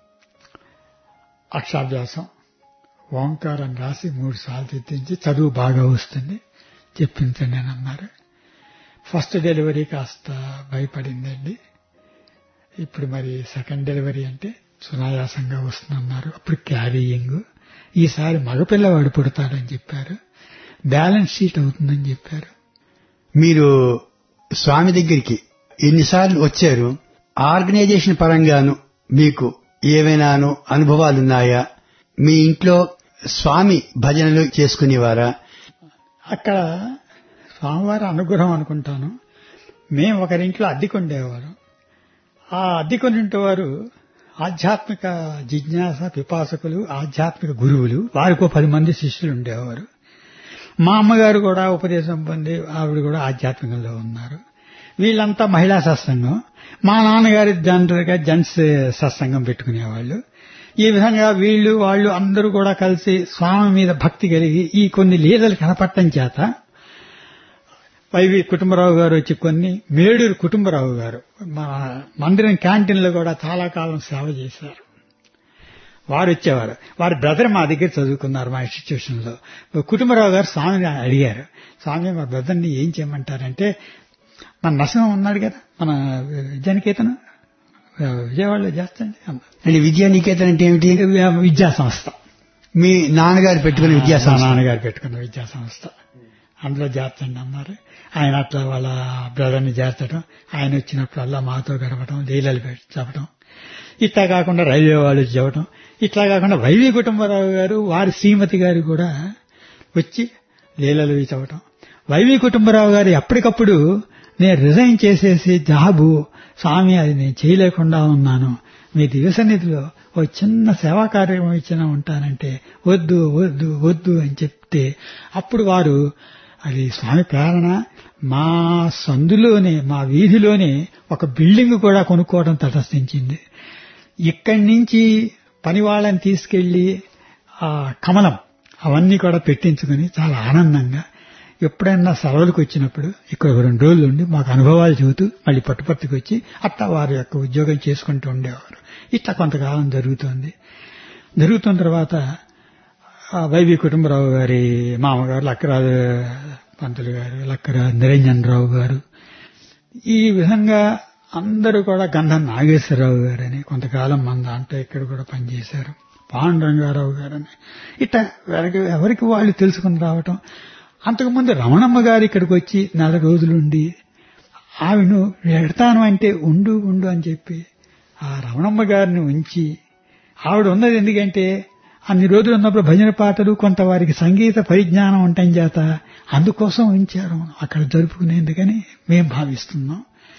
అక్షాభ్యాసం ఓంకారం రాసి మూడు సార్లు తెప్పించి చదువు బాగా వస్తుంది చెప్పించండి అని అన్నారు ఫస్ట్ డెలివరీ కాస్త భయపడిందండి ఇప్పుడు మరి సెకండ్ డెలివరీ అంటే సునాయాసంగా వస్తుందన్నారు అప్పుడు క్యారీయింగ్ ఈసారి మగపిల్లవాడు పుడతాడని చెప్పారు బ్యాలెన్స్ షీట్ అవుతుందని చెప్పారు మీరు స్వామి దగ్గరికి ఎన్నిసార్లు వచ్చారు ఆర్గనైజేషన్ పరంగాను మీకు ఏవైనాను అనుభవాలున్నాయా మీ ఇంట్లో స్వామి భజనలు చేసుకునేవారా అక్కడ స్వామివారి అనుగ్రహం అనుకుంటాను మేము ఒకరింట్లో అద్దెకుండేవారు ఆ అద్దెకొనింటి వారు ఆధ్యాత్మిక జిజ్ఞాస పిపాసకులు ఆధ్యాత్మిక గురువులు వారికి పది మంది శిష్యులు ఉండేవారు మా అమ్మగారు కూడా ఉపదేశం పొంది ఆవిడ కూడా ఆధ్యాత్మికంలో ఉన్నారు వీళ్ళంతా మహిళా సత్సంగం మా నాన్నగారి జనరల్గా జెంట్స్ సత్సంగం పెట్టుకునేవాళ్ళు ఈ విధంగా వీళ్ళు వాళ్ళు అందరూ కూడా కలిసి స్వామి మీద భక్తి కలిగి ఈ కొన్ని లీలలు కనపడటం చేత వైవి కుటుంబరావు గారు వచ్చి కొన్ని మేడూరు కుటుంబరావు గారు మా మందిరం క్యాంటీన్లో కూడా చాలా కాలం సేవ చేశారు వారు వచ్చేవారు వారి బ్రదర్ మా దగ్గర చదువుకున్నారు మా ఇన్స్టిట్యూషన్ లో కుటుంబరావు గారు స్వామిని అడిగారు స్వామి మా బ్రదర్ని ఏం చేయమంటారంటే మన నరసింహం ఉన్నాడు కదా మన విద్యానికేతనం విజయవాడలో చేస్తండి అన్నారు. అంటే విద్యా నికేతన్ అంటే ఏమిటి విద్యా సంస్థ మీ నాన్నగారు పెట్టుకునే విద్యా మా సంస్థ నాన్నగారు పెట్టుకున్న విద్యా సంస్థ అందులో చేర్చండి అన్నారు ఆయన అట్లా వాళ్ళ బ్రదర్ని చేర్చడం ఆయన వచ్చినప్పుడల్లా మాతో గడపడం లీలలు పెట్టి చెప్పడం ఇట్లా కాకుండా రైల్వే వాళ్ళు వచ్చి చెప్పడం ఇట్లా కాకుండా వైవి కుటుంబరావు గారు వారి శ్రీమతి గారు కూడా వచ్చి లీలలు ఇవి చెప్పడం వైవి కుటుంబరావు గారు ఎప్పటికప్పుడు నేను రిజైన్ చేసేసి జాబు స్వామి అది నేను చేయలేకుండా ఉన్నాను మీ దివసన్నిధిలో ఓ చిన్న సేవా కార్యక్రమం ఇచ్చినా ఉంటానంటే వద్దు వద్దు వద్దు అని చెప్తే అప్పుడు వారు అది స్వామి ప్రేరణ మా సందులోనే మా వీధిలోనే ఒక బిల్డింగ్ కూడా కొనుక్కోవడం తటస్థించింది ఇక్కడి నుంచి పని వాళ్ళని తీసుకెళ్లి ఆ కమలం అవన్నీ కూడా పెట్టించుకుని చాలా ఆనందంగా ఎప్పుడైనా సెలవులకు వచ్చినప్పుడు ఇక్కడ ఒక రెండు రోజులు ఉండి మాకు అనుభవాలు చెబుతూ మళ్ళీ పట్టుపట్టుకు వచ్చి అట్లా వారి యొక్క ఉద్యోగం చేసుకుంటూ ఉండేవారు ఇట్లా కొంతకాలం జరుగుతోంది జరుగుతున్న తర్వాత ఆ వైవి కుటుంబరావు గారి మామగారు లక్కరాజు పంతులు గారు లక్కరాజు నిరంజన్ రావు గారు ఈ విధంగా అందరూ కూడా గంధం నాగేశ్వరరావు గారని కొంతకాలం మన దాంట్లో ఇక్కడ కూడా పనిచేశారు పాండురంగారావు గారని ఇట్లా ఎవరికి ఎవరికి వాళ్ళు తెలుసుకుని రావటం అంతకుముందు రమణమ్మ గారు ఇక్కడికి వచ్చి నెల రోజులుండి ఆవిను పెడతాను అంటే ఉండు ఉండు అని చెప్పి ఆ రమణమ్మ గారిని ఉంచి ఆవిడ ఉన్నది ఎందుకంటే అన్ని రోజులు ఉన్నప్పుడు భజన పాటలు కొంత వారికి సంగీత పరిజ్ఞానం ఉండటం చేత అందుకోసం ఉంచారు అక్కడ జరుపుకునేందుకని మేము భావిస్తున్నాం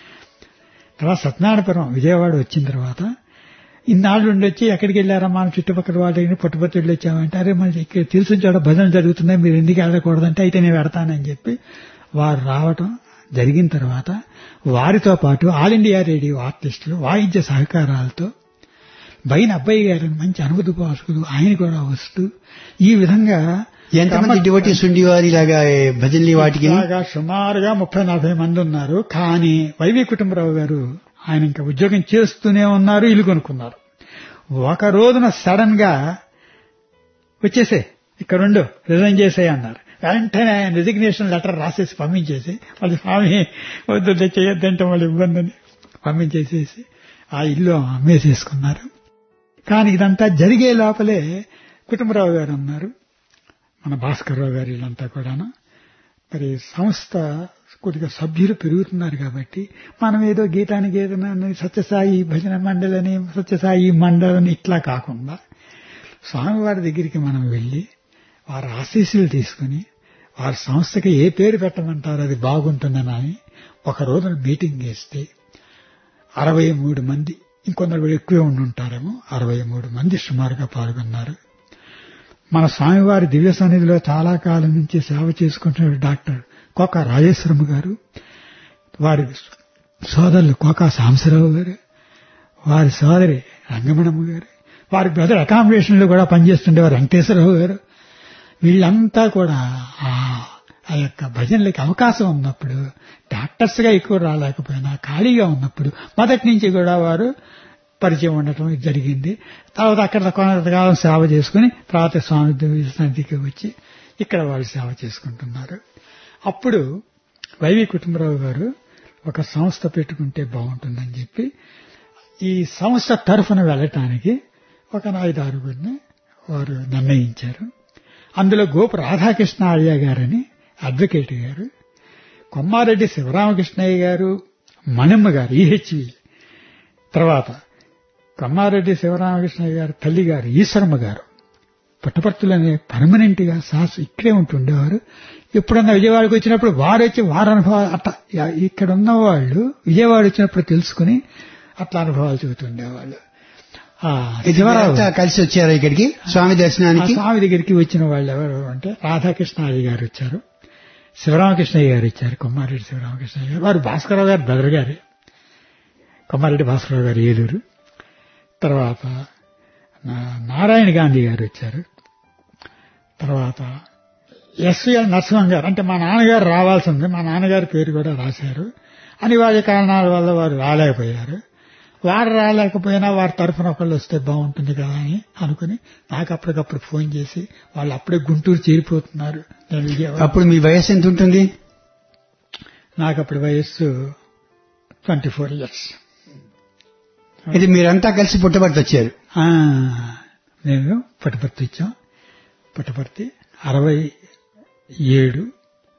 తర్వాత సత్యనారాయణపురం విజయవాడ వచ్చిన తర్వాత ఇన్నాళ్ళు ఉండొచ్చి ఎక్కడికి వెళ్ళారా మన చుట్టుపక్కల వాళ్ళని పుట్టపత్తి వెళ్ళి వచ్చామంటే అరే మనకి ఇక్కడ తెలిసిన చోట భజన జరుగుతున్నాయి మీరు ఎందుకు వెళ్ళకూడదంటే అయితే నేను పెడతానని చెప్పి వారు రావటం జరిగిన తర్వాత వారితో పాటు ఆల్ ఇండియా రేడియో ఆర్టిస్టులు వాయిద్య సహకారాలతో బైన అబ్బాయి గారిని మంచి అనుభూతి పాసుకులు ఆయన కూడా వస్తూ ఈ విధంగా ఎంతమంది డివోటీస్ ఉండేవారు ఇలాగా ఏ భజనలు వాటికి ఇలాగా సుమారుగా ముప్పై నలభై మంది ఉన్నారు కానీ వైవి కుటుంబరావు గారు ఆయన ఇంకా ఉద్యోగం చేస్తూనే ఉన్నారు ఇల్లు కొనుక్కున్నారు ఒక రోజున సడన్ గా వచ్చేసే ఇక్కడ ఉండు రిజైన్ చేసే అన్నారు వెంటనే ఆయన రిజిగ్నేషన్ లెటర్ రాసేసి పంపించేసి వాళ్ళు స్వామి వద్దు చేయొద్దంటే వాళ్ళు ఇబ్బంది అని పంపించేసేసి ఆ ఇల్లు అమ్మేసేసుకున్నారు కానీ ఇదంతా జరిగే లోపలే కుటుంబరావు గారు ఉన్నారు మన భాస్కర్రావు గారు వీళ్ళంతా కూడాను మరి సంస్థ కొద్దిగా సభ్యులు పెరుగుతున్నారు కాబట్టి మనం ఏదో గీతానికి ఏదైనా సత్యసాయి భజన మండలని సత్యసాయి మండలని ఇట్లా కాకుండా స్వామివారి దగ్గరికి మనం వెళ్ళి వారి ఆశీస్సులు తీసుకుని వారి సంస్థకి ఏ పేరు పెట్టమంటారో అది బాగుంటుందని ఒక రోజున మీటింగ్ వేస్తే అరవై మూడు మంది ఇంకొందరు ఎక్కువే ఉండి ఉంటారేమో అరవై మూడు మంది సుమారుగా పాల్గొన్నారు మన స్వామివారి దివ్య సన్నిధిలో చాలా కాలం నుంచి సేవ చేసుకుంటున్న డాక్టర్ కోకా రాజేశ్వరమ్మ గారు వారి సోదరులు కోకా సాంసరావు గారు వారి సోదరి రంగమణమ్మ గారు వారి బ్రదర్ అకామిడేషన్ లో కూడా పనిచేస్తుండేవారు వెంకటేశ్వరరావు గారు వీళ్ళంతా కూడా ఆ ఆ యొక్క భజనలకి అవకాశం ఉన్నప్పుడు డాక్టర్స్ గా ఎక్కువ రాలేకపోయినా ఖాళీగా ఉన్నప్పుడు మొదటి నుంచి కూడా వారు పరిచయం ఉండటం జరిగింది తర్వాత అక్కడ కొంతకాలం సేవ చేసుకుని తర్వాత స్వామి సన్నిధికి వచ్చి ఇక్కడ వాళ్ళు సేవ చేసుకుంటున్నారు అప్పుడు వైవి కుటుంబరావు గారు ఒక సంస్థ పెట్టుకుంటే బాగుంటుందని చెప్పి ఈ సంస్థ తరఫున వెళ్ళటానికి ఒక ఐదారుగురిని వారు నిర్ణయించారు అందులో గోపు రాధాకృష్ణ ఆర్య గారని అడ్వకేట్ గారు కొమ్మారెడ్డి శివరామకృష్ణయ్య గారు మణమ్మ గారు ఈహెచ్వి తర్వాత కొమ్మారెడ్డి శివరామకృష్ణయ్య గారు తల్లి గారు ఈశ్వరమ్మ గారు పుట్టపర్తులనే పర్మనెంట్ గా సాస్ ఇక్కడే ఉంటుండేవారు ఎప్పుడన్నా విజయవాడకి వచ్చినప్పుడు వారు వచ్చి వారి అనుభవాలు అట్లా ఇక్కడ ఉన్న వాళ్ళు విజయవాడ వచ్చినప్పుడు తెలుసుకుని అట్లా అనుభవాలు చెబుతుండేవాళ్ళు ఆ, శివరావు అంతా కలిసి వచ్చారు ఇక్కడికి స్వామి ఆ దర్శనానికి స్వామి దగ్గరికి వచ్చిన వాళ్ళు ఎవరు అంటే రాధాకృష్ణాది గారు వచ్చారు శివరామకృష్ణయ్య గారు ఇచ్చారు కొమ్మారెడ్డి శివరామకృష్ణయ్య గారు వారు భాస్కరరావు గారు బ్రదర్ గారే కొమ్మారెడ్డి భాస్కరరావు గారు ఏలూరు తర్వాత నా- నారాయణ గాంధీ గారు వచ్చారు తర్వాత ఎస్విఎల్ నరసింహం గారు అంటే మా నాన్నగారు రావాల్సింది మా నాన్నగారి పేరు కూడా రాశారు అనివార్య కారణాల వల్ల వారు రాలేకపోయారు వారు రాలేకపోయినా వారి తరఫున ఒకళ్ళు వస్తే బాగుంటుంది కదా అని అనుకుని నాకు అప్పటికప్పుడు ఫోన్ చేసి వాళ్ళు అప్పుడే గుంటూరు చేరిపోతున్నారు నేను విజయవాడ అప్పుడు మీ వయసు ఎంత ఉంటుంది నాకు అప్పుడు వయస్సు ట్వంటీ ఫోర్ ఇయర్స్ ఇది మీరంతా కలిసి పుట్టబట్టి వచ్చారు నేను పుట్టపర్తి ఇచ్చాం పుట్టపర్తి అరవై ఏడు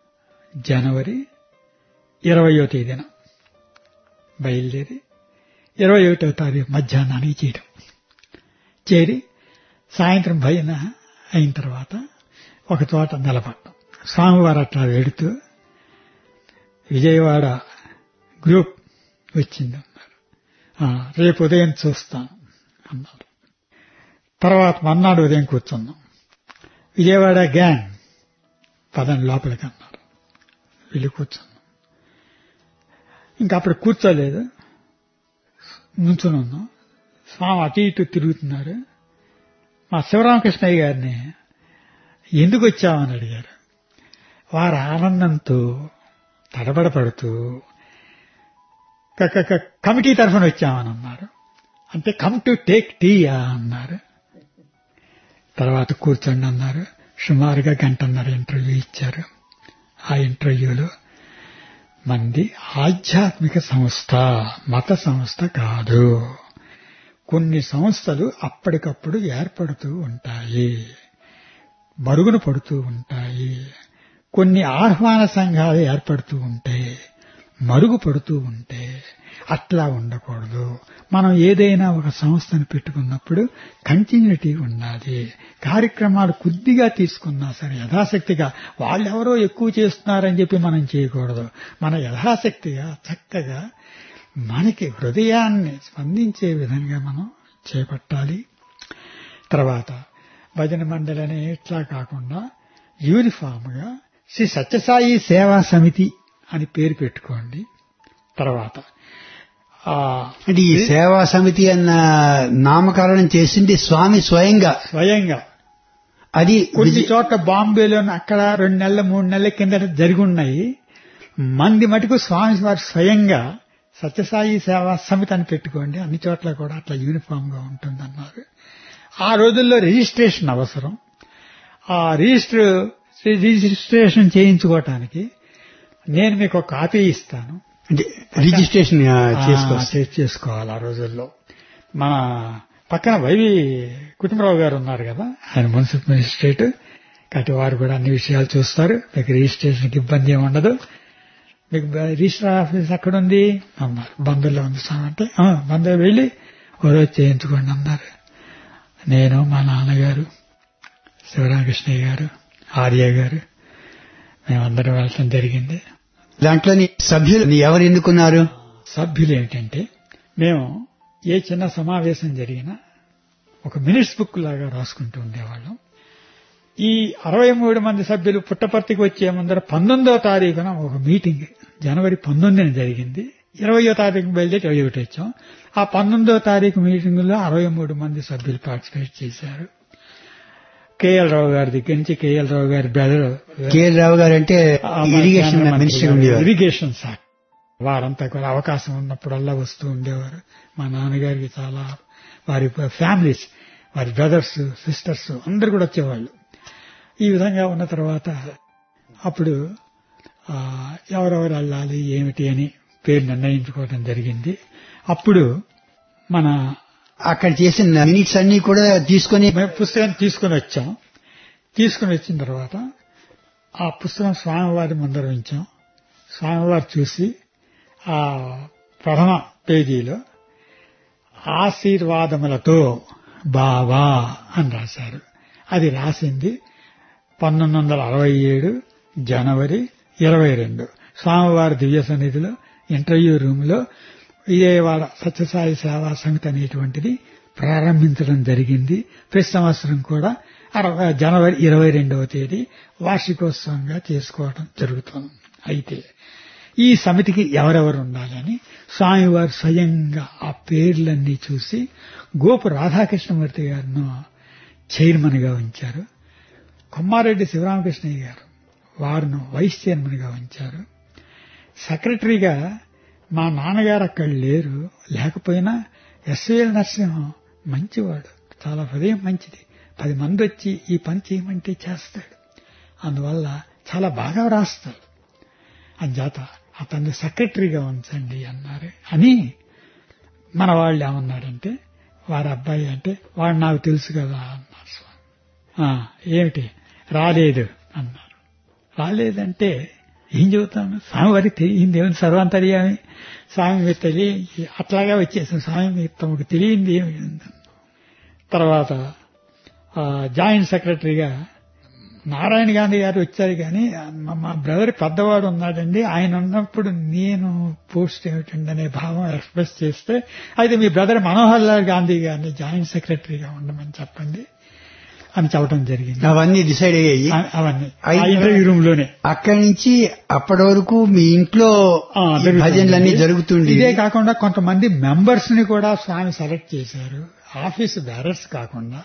జనవరి ఇరవయో తేదీన బయలుదేరి ఇరవై ఒకటో తారీఖు మధ్యాహ్నానికి చేయడం చేరి సాయంత్రం భజన అయిన తర్వాత ఒక చోట నిలబడ్డం స్వామివారు అట్లా వెడుతూ విజయవాడ గ్రూప్ వచ్చింది అన్నారు "ఆ, రేపు ఉదయం చూస్తాను అన్నారు తర్వాత మర్నాడు ఉదయం కూర్చున్నాం విజయవాడ గ్యాంగ్ పదండి లోపలికి అన్నారు వెళ్ళి కూర్చున్నాం ఇంకా అప్పుడు కూర్చోలేదు నుంచుని ఉన్నాం స్వామి అటు ఇటు తిరుగుతున్నారు మా శివరామకృష్ణయ్య గారిని ఎందుకు వచ్చామని అడిగారు వారు ఆనందంతో తడబడపడుతూ క- క- క- కమిటీ తరఫున వచ్చామని అన్నారు అంటే కమ్ టు టేక్ టీ అన్నారు తర్వాత కూర్చోండి అన్నారు సుమారుగా గంటన్నర ఇంటర్వ్యూ ఇచ్చారు ఆ ఇంటర్వ్యూలో మంది ఆధ్యాత్మిక సంస్థ మత సంస్థ కాదు కొన్ని సంస్థలు అప్పటికప్పుడు ఏర్పడుతూ ఉంటాయి మరుగున పడుతూ ఉంటాయి కొన్ని ఆహ్వాన సంఘాలు ఏర్పడుతూ ఉంటాయి మరుగు పడుతూ ఉంటే అట్లా ఉండకూడదు మనం ఏదైనా ఒక సంస్థను పెట్టుకున్నప్పుడు కంటిన్యూటీ ఉండాలి కార్యక్రమాలు కొద్దిగా తీసుకున్నా సరే యథాశక్తిగా వాళ్ళెవరో ఎక్కువ చేస్తున్నారని చెప్పి మనం చేయకూడదు మన యథాశక్తిగా చక్కగా మనకి హృదయాన్ని స్పందించే విధంగా మనం చేపట్టాలి తర్వాత భజన మండలి అనే ఇట్లా కాకుండా యూనిఫామ్ గా శ్రీ సత్యసాయి సేవా సమితి అని పేరు పెట్టుకోండి తర్వాత ఆ అంటే ఈ సేవా సమితి అన్న నామకరణం చేసింది స్వామి స్వయంగా స్వయంగా అది కొన్ని విజయ- చోట్ల బాంబేలో అక్కడ రెండు నెలల మూడు నెలల కింద జరిగి ఉన్నాయి మంది మటుకు స్వామి వారు స్వయంగా సత్యసాయి సేవా సమితి అని పెట్టుకోండి అన్ని చోట్ల కూడా అట్లా యూనిఫామ్ గా ఉంటుందన్నారు ఆ రోజుల్లో రిజిస్ట్రేషన్ అవసరం ఆ రిజిస్టర్ రిజిస్ట్రేషన్ చేయించుకోవటానికి నేను మీకు ఒక కాపీ ఇస్తాను అంటే రిజిస్ట్రేషన్ ఆ, చేసుకోవచ్చు ఆ, చే- చేసుకోవాలి ఆ రోజుల్లో మన పక్కన వైవి కుటుంబరావు గారు ఉన్నారు కదా ఆయన మున్సిపల్ మెజిస్ట్రేట్ కాబట్టి వారు కూడా అన్ని విషయాలు చూస్తారు మీకు రిజిస్ట్రేషన్కి ఇబ్బంది ఏమి ఉండదు మీకు బ- రిజిస్టర్ ఆఫీస్ ఎక్కడ ఉంది అన్నారు బందర్లో ఉంది సార్ అంటే "ఆ, బందర్ వెళ్ళి ఓ రోజు చేయించుకోండి అన్నారు నేను మా నాన్నగారు శివరామకృష్ణయ్య గారు ఆర్య గారు మేమందరం వెళ్ళటం జరిగింది దాంట్లోని సభ్యులు ఎవరు ఎన్నుకున్నారు సభ్యులు ఏమిటంటే మేము ఏ చిన్న సమావేశం జరిగినా ఒక మినిట్స్ బుక్ లాగా రాసుకుంటూ ఉండేవాళ్ళం ఈ అరవై మూడు మంది సభ్యులు పుట్టపర్తికి వచ్చే ముందర పంతొమ్మిదో తారీఖున ఒక మీటింగ్ జనవరి పంతొమ్మిదిన జరిగింది ఇరవయో తారీఖు బయలుదేరి ఇరవై ఒకటి వచ్చాం ఆ పంతొమ్మిదో తారీఖు మీటింగ్ లో అరవై మూడు మంది సభ్యులు పార్టిసిపేట్ చేశారు కేఎల్ రావు గారి దగ్గర నుంచి కేఎల్ రావు గారి బ్రదర్ కేఎల్ రావు గారు అంటే ఇరిగేషన్ మినిస్టర్ ఉండేవారు ఇరిగేషన్ శాఖ వారంతా కూడా అవకాశం ఉన్నప్పుడల్లా వస్తూ ఉండేవారు మా నాన్నగారికి చాలా వారి ఫ్యామిలీస్ వారి బ్రదర్స్ సిస్టర్స్ అందరు కూడా వచ్చేవాళ్ళు ఈ విధంగా ఉన్న తర్వాత అప్పుడు ఆ, ఎవరెవరు వెళ్ళాలి ఏమిటి అని పేరు నిర్ణయించుకోవడం జరిగింది అప్పుడు మన అక్కడ చేసిన మినిట్స్ అన్ని కూడా తీసుకొని మేము పుస్తకం తీసుకుని వచ్చాం తీసుకుని వచ్చిన తర్వాత ఆ పుస్తకం స్వామివారి ముందర ఉంచాం స్వామివారు చూసి ఆ ప్రథమ పేజీలో ఆశీర్వాదములతో బావా అని రాశారు అది రాసింది పంతొమ్మిది వందల అరవై ఏడు జనవరి ఇరవై రెండు స్వామివారి దివ్య సన్నిధిలో ఇంటర్వ్యూ రూమ్ లో విజయవాడ సత్యసాయి సేవా సమితి అనేటువంటిది ప్రారంభించడం జరిగింది ప్రతి సంవత్సరం కూడా అరవై జనవరి ఇరవై రెండవ తేదీ వార్షికోత్సవంగా చేసుకోవడం జరుగుతుంది అయితే ఈ సమితికి ఎవరెవరు ఉండాలని స్వామివారు స్వయంగా ఆ పేర్లన్నీ చూసి గోపు రాధాకృష్ణమూర్తి గారిను చైర్మన్ గా ఉంచారు కొమ్మారెడ్డి శివరామకృష్ణయ్య గారు వారిను వైస్ చైర్మన్ గా ఉంచారు సెక్రటరీగా మా నాన్నగారు అక్కడ లేరు లేకపోయినా ఎస్విఎల్ నరసింహం మంచివాడు చాలా హృదయం మంచిది పది మంది వచ్చి ఈ పని చేయమంటే చేస్తాడు అందువల్ల చాలా బాగా రాస్తాడు అంచేత అతన్ని సెక్రటరీగా ఉంచండి అన్నారు అని మన వాళ్ళు ఏమన్నారంటే వారి అబ్బాయి అంటే వాడు నాకు తెలుసు కదా అన్నారు స్వామి "ఆ, ఏమిటి రాలేదు అన్నారు రాలేదంటే ఏం చెబుతాను స్వామివారికి తెలియంది ఏమి సర్వంతర్యామి స్వామి మీకు తెలియ అట్లాగా వచ్చేసాం స్వామి మీకు తమకు తెలియంది ఏమి ఉంది. తర్వాత ఆ, జాయింట్ సెక్రటరీగా నారాయణ గాంధీ గారు వచ్చారు కానీ మా- మా బ్రదర్ పెద్దవాడు ఉన్నాడండి ఆయన ఉన్నప్పుడు నేను పోస్ట్ ఏమిటండి అనే భావం ఎక్స్ప్రెస్ చేస్తే అయితే మీ బ్రదర్ మనోహర్ లాల్ గాంధీ గారిని జాయింట్ సెక్రటరీగా ఉండమని చెప్పండి అని చెప్పడం జరిగింది అవన్నీ డిసైడ్ అయ్యాయి అ- అవన్నీ అయితే- ఆ ఇంటర్వ్యూ రూమ్ లోనే అక్కడి నుంచి అప్పటి వరకు మీ ఇంట్లో ఆ, ఈ జరుగుతుంది. భజనలన్నీ జరుగుతుండే ఇదే కాకుండా కొంతమంది మెంబర్స్ ని కూడా స్వామి సెలెక్ట్ చేశారు ఆఫీస్ బ్యారర్స్ కాకుండా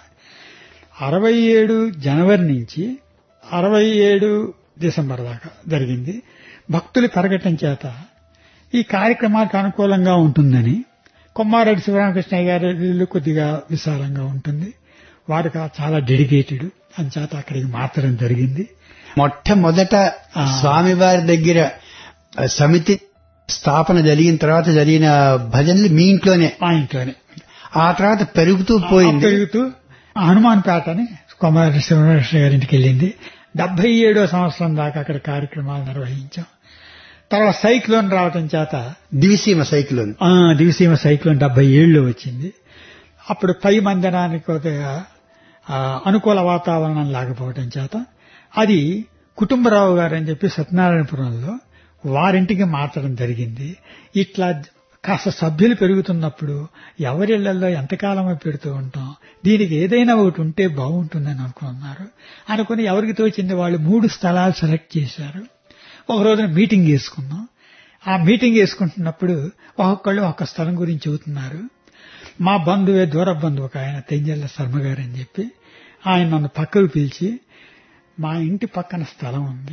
అరవై ఏడు జనవరి నుంచి అరవై ఏడు డిసెంబర్ దాకా జరిగింది భక్తులు పెరగటం చేత ఈ కార్యక్రమానికి అనుకూలంగా ఉంటుందని కొమ్మారెడ్డి శివరామకృష్ణ గారి ఇల్లు కొద్దిగా విశాలంగా ఉంటుంది వారికి చాలా డెడికేటెడ్ అని చేత అక్కడికి మార్చడం జరిగింది మొట్టమొదట ఆ. స్వామివారి దగ్గర ఆ, సమితి స్థాపన జరిగిన తర్వాత జరిగిన భజనలు మీ ఇంట్లోనే ఆ ఇంట్లోనే ఆ తర్వాత పెరుగుతూ పోయింది పెరుగుతూ హనుమాన్ పేట అని కుమార శివరాష్ట్ర గారింటికి వెళ్ళింది డెబ్బై ఏడో సంవత్సరం దాకా అక్కడ కార్యక్రమాలు నిర్వహించాం తర్వాత సైక్లోన్ రావటం చేత దివిసీమ సైకిల్ ఆ, దివిసీమ సైక్లోన్ డెబ్బై ఏళ్ళు వచ్చింది అప్పుడు పై మందిరానికి కొద్దిగా ఆ, అనుకూల వాతావరణం లేకపోవటం చేత అది కుటుంబరావు గారు అని చెప్పి సత్యనారాయణపురంలో వారింటికి మార్చడం జరిగింది ఇట్లా కాస్త సభ్యులు పెరుగుతున్నప్పుడు ఎవరిళ్లలో ఎంతకాలమో పెడుతూ ఉంటాం దీనికి ఏదైనా ఒకటి ఉంటే బాగుంటుందని అనుకున్నారు అనుకుని ఎవరికి తోచింది వాళ్ళు మూడు స్థలాలు సెలెక్ట్ చేశారు ఒక రోజున మీటింగ్ చేసుకున్నాం ఆ మీటింగ్ చేసుకుంటున్నప్పుడు ఒక్కొక్కళ్ళు ఒక స్థలం గురించి చెబుతున్నారు మా బంధువే దూర బంధువు ఒక ఆయన తెంజల్ల శర్మ గారు అని చెప్పి ఆయన నన్ను పక్కకు పిలిచి మా ఇంటి పక్కన స్థలం ఉంది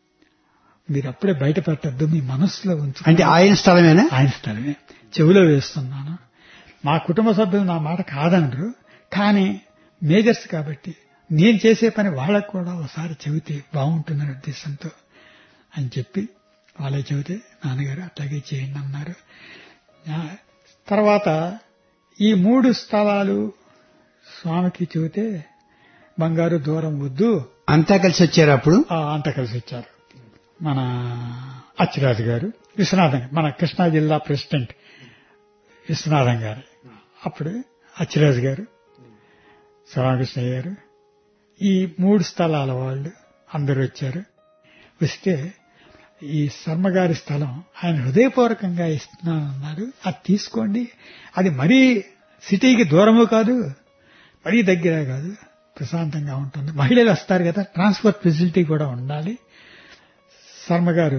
మీరు అప్పుడే బయట పెట్టద్దు మీ మనస్సులో ఉంచు అంటే ఆయన స్థలమేనా ఆయన స్థలమే చెవిలో వేస్తున్నాను మా కుటుంబ సభ్యులు నా మాట కాదనరు కానీ మేజర్స్ కాబట్టి నేను చేసే పని వాళ్ళకు కూడా ఒకసారి చెబితే బాగుంటుందనే ఉద్దేశంతో అని చెప్పి వాళ్ళే చెబితే నాన్నగారు అట్లాగే చేయండి అన్నారు ఆ- తర్వాత ఈ మూడు స్థలాలు స్వామికి చెబితే బంగారు దూరం వద్దు అంతా కలిసి వచ్చారు అప్పుడు ఆ, అంతా కలిసి వచ్చారు మన అచ్చిరాజు గారు విశ్వనాథం గారు, మన కృష్ణా జిల్లా ప్రెసిడెంట్ విశ్వనాథం గారు అప్పుడు అచ్చిరాజు గారు శివకృష్ణయ్య గారు ఈ మూడు స్థలాల వాళ్ళు అందరూ వచ్చారు వస్తే ఈ శర్మగారి స్థలం ఆయన హృదయపూర్వకంగా ఇస్తున్నానన్నారు అది తీసుకోండి అది మరీ సిటీకి దూరము కాదు మరీ దగ్గర కాదు ప్రశాంతంగా ఉంటుంది మహిళలు వస్తారు కదా ట్రాన్స్పోర్ట్ ఫెసిలిటీ కూడా ఉండాలి శర్మ గారు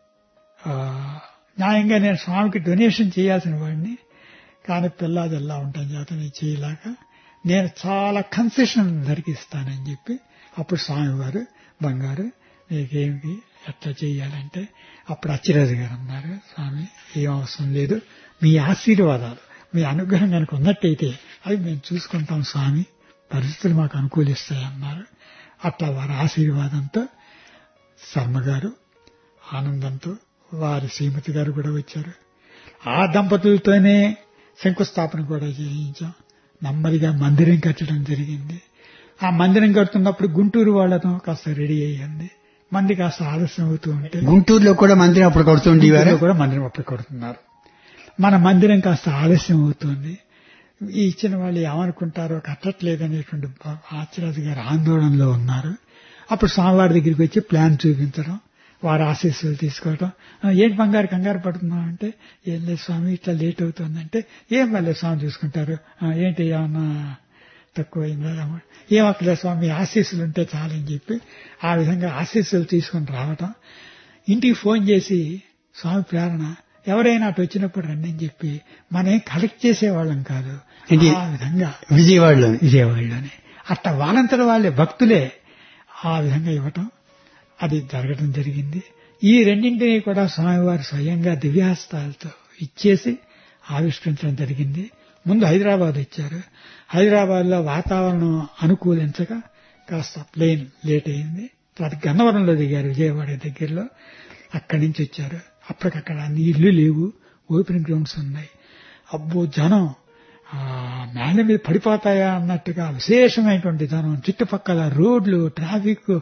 ఆ, న్యాయంగా నేను స్వామికి డొనేషన్ చేయాల్సిన వాడిని కానీ పిల్లాదల్లా ఉంటాను చేత నేను చేయలేక నేను చాలా కన్సెషన్ ధరికి ఇస్తానని చెప్పి అప్పుడు స్వామి వారు బంగారు నీకేమి ఎట్లా చేయాలంటే అప్పుడు అచ్చిరాజు గారు అన్నారు స్వామి ఏం అవసరం లేదు మీ ఆశీర్వాదాలు మీ అనుగ్రహం కనుక ఉన్నట్టయితే అవి మేము చూసుకుంటాం స్వామి పరిస్థితులు మాకు అనుకూలిస్తాయి అన్నారు అట్లా వారి ఆశీర్వాదంతో శర్మ గారు ఆనందంతో వారి శ్రీమతి గారు కూడా వచ్చారు ఆ దంపతులతోనే శంకుస్థాపన కూడా చేయించాం నెమ్మదిగా మందిరం కట్టడం జరిగింది ఆ మందిరం కడుతున్నప్పుడు గుంటూరు వాళ్ళతో కాస్త రెడీ అయ్యింది మంది కాస్త ఆలస్యం అవుతూ ఉంటే గుంటూరులో కూడా మందిరం అప్పుడు కడుతుండేవారు గుంటూరులో కూడా మందిరం అప్పుడు కడుతున్నారు మన మందిరం కాస్త ఆలస్యం అవుతుంది ఈ ఇచ్చిన వాళ్ళు ఏమనుకుంటారో కట్టట్లేదనేటువంటి ఆచార్య గారు ఆందోళనలో ఉన్నారు అప్పుడు స్వామివారి దగ్గరికి వచ్చి ప్లాన్ చూపించడం వారి ఆశీస్సులు తీసుకోవడం "ఆ, ఏంటి బంగారు కంగారు పడుతున్నావు అంటే ఏం లేదు స్వామి ఇట్లా లేట్ అవుతుందంటే ఏం వాళ్ళే స్వామి చూసుకుంటారు "ఆ, ఏంటి ఏమన్నా తక్కువైందా ఏం అక్కర్లేదు స్వామి ఆశీస్సులు ఉంటే చాలని చెప్పి ఆ విధంగా ఆశీస్సులు తీసుకుని రావటం ఇంటికి ఫోన్ చేసి స్వామి ప్రేరణ ఎవరైనా అటు వచ్చినప్పుడు రండి అని చెప్పి మనం కలెక్ట్ చేసేవాళ్ళం కాదు ఇది ఆ విధంగా విజయవాడలోని విజయవాడలోనే అట్లా వాళ్ళంతట వాళ్ళే భక్తులే ఆ విధంగా ఇవ్వటం అది జరగటం జరిగింది ఈ రెండింటినీ కూడా స్వామివారు స్వయంగా దివ్యాస్తాలతో ఇచ్చేసి ఆవిష్కరించడం జరిగింది ముందు హైదరాబాద్ ఇచ్చారు హైదరాబాద్ లో వాతావరణం అనుకూలించక కాస్త ప్లేన్ లేట్ అయింది తర్వాత గన్నవరంలో దిగారు విజయవాడ దగ్గరలో అక్కడి నుంచి వచ్చారు అప్పటికక్కడ అన్ని ఇల్లు లేవు ఓపెన్ గ్రౌండ్స్ ఉన్నాయి అబ్బో జనం ఆ మేళ్ళ మీద పడిపోతాయా అన్నట్టుగా విశేషమైనటువంటి జనం చుట్టుపక్కల రోడ్లు ట్రాఫిక్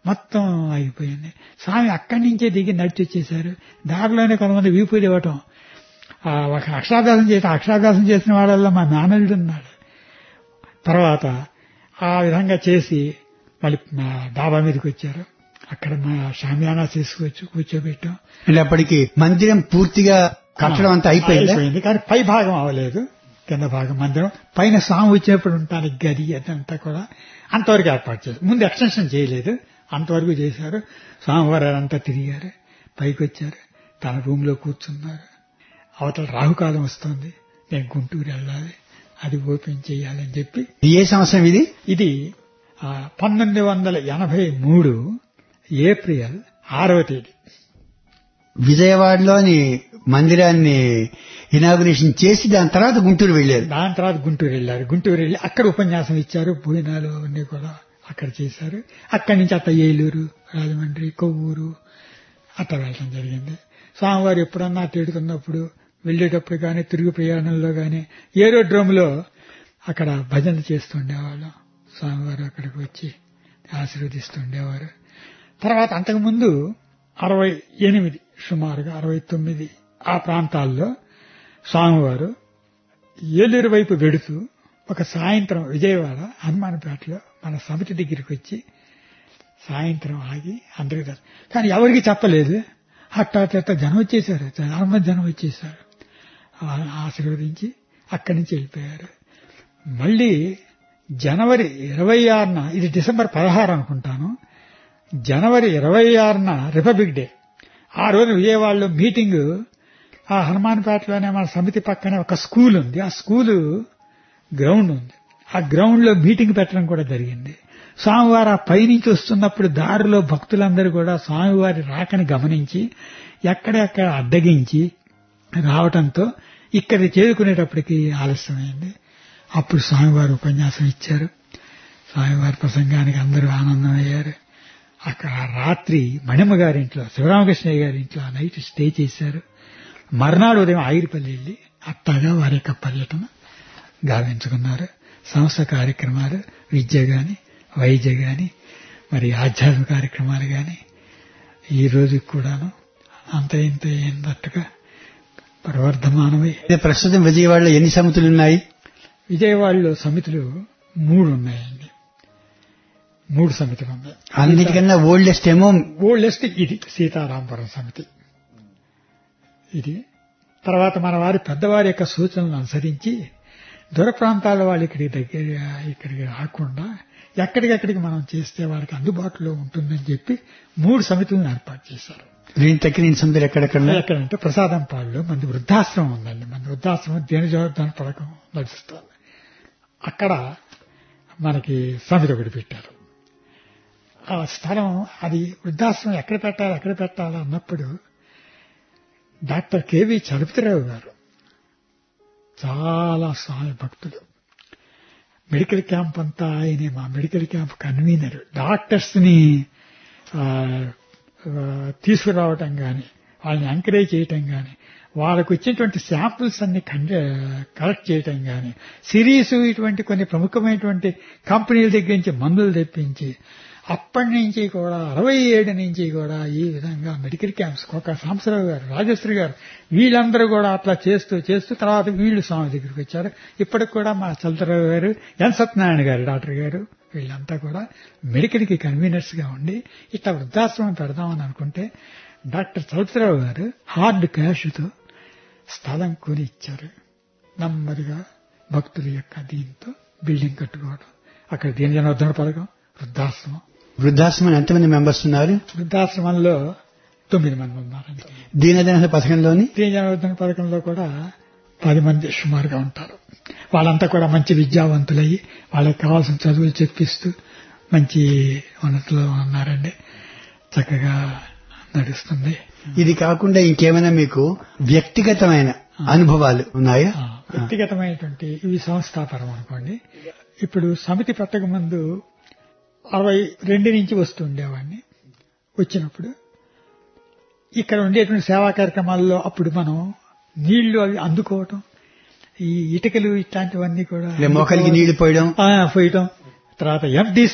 మొత్తం ఆగిపోయింది స్వామి అక్కడి నుంచే దిగి నడిచి వచ్చేశారు దారిలోనే కొంతమంది వీపూది ఇవ్వటం ఆ ఒక అక్షరాభ్యాసం చేసి అక్షరాభ్యాసం చేసిన వాళ్ళల్లో మా మేనల్లుడు ఉన్నాడు తర్వాత ఆ విధంగా చేసి మళ్ళీ మా డాబా మీదకి వచ్చారు అక్కడ మా షామియానా తీసుకొచ్చి కూర్చోబెట్టాం అంటే అప్పటికి మందిరం పూర్తిగా కట్టడం అంతా అయిపోయిందా అయిపోయింది కానీ పై భాగం అవ్వలేదు కింద భాగం మందిరం పైన స్వామి వచ్చినప్పుడు ఉంటానికి గది అదంతా కూడా అంతవరకు ఏర్పాటు చేశారు ముందు ఎక్స్టెన్షన్ చేయలేదు అంతవరకు చేశారు స్వామివారు అంతా తిరిగారు పైకి వచ్చారు తన రూమ్ లో కూర్చున్నారు అవతల రాహుకాలం వస్తుంది నేను గుంటూరు వెళ్ళాలి అది ఓపెన్ చేయాలని చెప్పి ఇది ఏ సంవత్సరం ఇది ఇది ఆ, పంతొమ్మిది వందల ఎనభై మూడు ఏప్రిల్ ఆరవ తేదీ విజయవాడలోని మందిరాన్ని ఇనాగురేషన్ చేసి దాని తర్వాత గుంటూరు వెళ్లారు దాని తర్వాత గుంటూరు వెళ్ళారు గుంటూరు వెళ్ళి అక్కడ ఉపన్యాసం ఇచ్చారు భోజనాలు అన్ని కూడా అక్కడ చేశారు అక్కడి నుంచి అట్ట ఏలూరు రాజమండ్రి కొవ్వూరు అట్ట వెళ్ళడం జరిగింది స్వామివారు ఎప్పుడన్నా తిడుతున్నప్పుడు వెళ్ళేటప్పుడు కానీ తిరుగు ప్రయాణంలో కానీ ఏరోడ్రోమ్లో అక్కడ భజనలు చేస్తుండేవాళ్ళం స్వామివారు అక్కడికి వచ్చి ఆశీర్వదిస్తుండేవారు తర్వాత అంతకుముందు అరవై ఎనిమిది సుమారుగా అరవై తొమ్మిది ఆ ప్రాంతాల్లో స్వామివారు ఏలూరు వైపు వెడుతూ ఒక సాయంత్రం విజయవాడ హనుమాన్పేటలో మన సమితి దగ్గరికి వచ్చి సాయంత్రం ఆగి అందరికి దర్శనం. కానీ ఎవరికి చెప్పలేదు హఠాత్ జనం వచ్చేసారు చాలా మంది జనం వచ్చేసారు ఆ- ఆశీర్వదించి అక్కడి నుంచి వెళ్ళిపోయారు మళ్ళీ జనవరి ఇరవై ఆరున ఇది డిసెంబర్ పదహారు అనుకుంటాను జనవరి ఇరవై ఆరున రిపబ్లిక్ డే ఆ రోజు విజయవాడలో మీటింగ్ ఆ హనుమాన్పేటలోనే మన సమితి పక్కనే ఒక స్కూల్ ఉంది ఆ స్కూలు గ్రౌండ్ ఉంది ఆ గ్రౌండ్ లో మీటింగ్ పెట్టడం కూడా జరిగింది స్వామివారు ఆ పైనుంచి వస్తున్నప్పుడు దారిలో భక్తులందరూ కూడా స్వామివారి రాకని గమనించి ఎక్కడెక్కడ అడ్డగించి రావటంతో ఇక్కడ చేరుకునేటప్పటికి ఆలస్యమైంది అప్పుడు స్వామివారు ఉపన్యాసం ఇచ్చారు స్వామివారి ప్రసంగానికి అందరూ ఆనందమయ్యారు అక్కడ రాత్రి మణిమ్మ గారింట్లో శివరామకృష్ణయ్య గారింట్లో ఆ నైట్ స్టే చేశారు మర్నాడు ఉదయం ఆగిరిపల్లి వెళ్ళి అట్టాగా వారి యొక్క పర్యటన గావించుకున్నారు సంస్థ కార్యక్రమాలు విద్య గాని వైద్య గాని మరి ఆధ్యాత్మిక కార్యక్రమాలు గాని ఈ రోజు కూడాను అంత ఇంత ఏందట్టుగా ప్రవర్ధమానమై అయితే ప్రస్తుతం విజయవాడలో ఎన్ని సమితులు ఉన్నాయి విజయవాడలో సమితులు మూడు ఉన్నాయండి మూడు సమితులు ఉన్నాయి అన్నిటికన్నా ఓల్డెస్ట్ ఏమో ఓల్డెస్ట్ ఇది సీతారాంపురం సమితి ఇది తర్వాత మన వారి పెద్దవారి యొక్క సూచనలను అనుసరించి దూర ప్రాంతాల వాళ్ళు ఇక్కడికి దగ్గర ఇక్కడికి రాకుండా ఎక్కడికెక్కడికి మనం చేస్తే వాళ్ళకి అందుబాటులో ఉంటుందని చెప్పి మూడు సమితులను ఏర్పాటు చేశారు దీని తక్కిన సమితులు ఎక్కడెక్కడ ఉన్నాయి? ఎక్కడంటే ప్రసాదం పాడులో మంది వృద్ధాశ్రమం ఉందండి మన వృద్ధాశ్రమం దేని జవాబుదారి పథకం నడుస్తుంది అక్కడ మనకి సమితి ఒకటి పెట్టారు ఆ స్థలం అది వృద్ధాశ్రమం ఎక్కడ పెట్టాలి ఎక్కడ పెట్టాలి అన్నప్పుడు డాక్టర్ కేవి చలపతిరావు గారు చాలా స్వామి భక్తులు మెడికల్ క్యాంప్ అంతా ఆయనే మా మెడికల్ క్యాంప్ కన్వీనర్ డాక్టర్స్ ని ఆ, ఆ, తీసుకురావటం గాని వాళ్ళని ఎంకరేజ్ చేయటం గాని వాళ్ళకు వచ్చేటువంటి శాంపుల్స్ అన్ని కలెక్ట్ చేయటం గాని సిరీస్ ఇటువంటి కొన్ని ప్రముఖమైనటువంటి కంపెనీల దగ్గర నుంచి మందులు తెప్పించి అప్పటి నుంచి కూడా అరవై ఏడు నుంచి కూడా ఈ విధంగా మెడికల్ క్యాంప్స్ ఒక సాంబశివరావు గారు రాజశ్రీ గారు వీళ్ళందరూ కూడా అట్లా చేస్తూ చేస్తూ తర్వాత వీళ్ళు స్వామి దగ్గరికి వచ్చారు ఇప్పటికి కూడా మా చలతరావు గారు ఎన్ సత్యనారాయణ గారు డాక్టర్ గారు వీళ్ళంతా కూడా మెడికల్ కి కన్వీనర్స్ గా ఉండి ఇట్లా వృద్ధాశ్రమం పెడదామని అనుకుంటే డాక్టర్ చలతరావు గారు హార్డ్ క్యాష్తో స్థలం కొని ఇచ్చారు నెమ్మదిగా భక్తుల యొక్క దీంతో బిల్డింగ్ కట్టుకోవడం అక్కడ దీని జనోద్ధరణ పథకం వృద్ధాశ్రమం వృద్ధాశ్రమం ఎంతమంది మెంబర్స్ ఉన్నారు వృద్ధాశ్రమంలో తొమ్మిది మంది ఉన్నారంట దీనదన పథకంలోని దీని జనోద్ధరణ పథకంలో కూడా పది మంది సుమారుగా ఉంటారు వాళ్ళంతా కూడా మంచి విద్యావంతులయ్యి వాళ్ళకి కావాల్సిన చదువులు చెప్పిస్తూ మంచి ఉన్నతిలో ఉన్నారండి చక్కగా నడుస్తుంది ఇది కాకుండా ఇంకేమైనా మీకు వ్యక్తిగతమైన అనుభవాలు ఉన్నాయా ఆ, వ్యక్తిగతమైనటువంటి ఇవి సంస్థాపరం అనుకోండి ఇప్పుడు సమితి పెట్టక ముందు అరవై రెండు నుంచి వస్తూ ఉండేవాడిని వచ్చినప్పుడు ఇక్కడ ఉండేటువంటి సేవా కార్యక్రమాల్లో అప్పుడు మనం నీళ్లు అవి అందుకోవటం ఈ ఇటుకలు ఇట్లాంటివన్నీ కూడా ఇలా మోకాలికి నీళ్లు పోయడం ఆ, పోయటం తర్వాత ఎంటీస్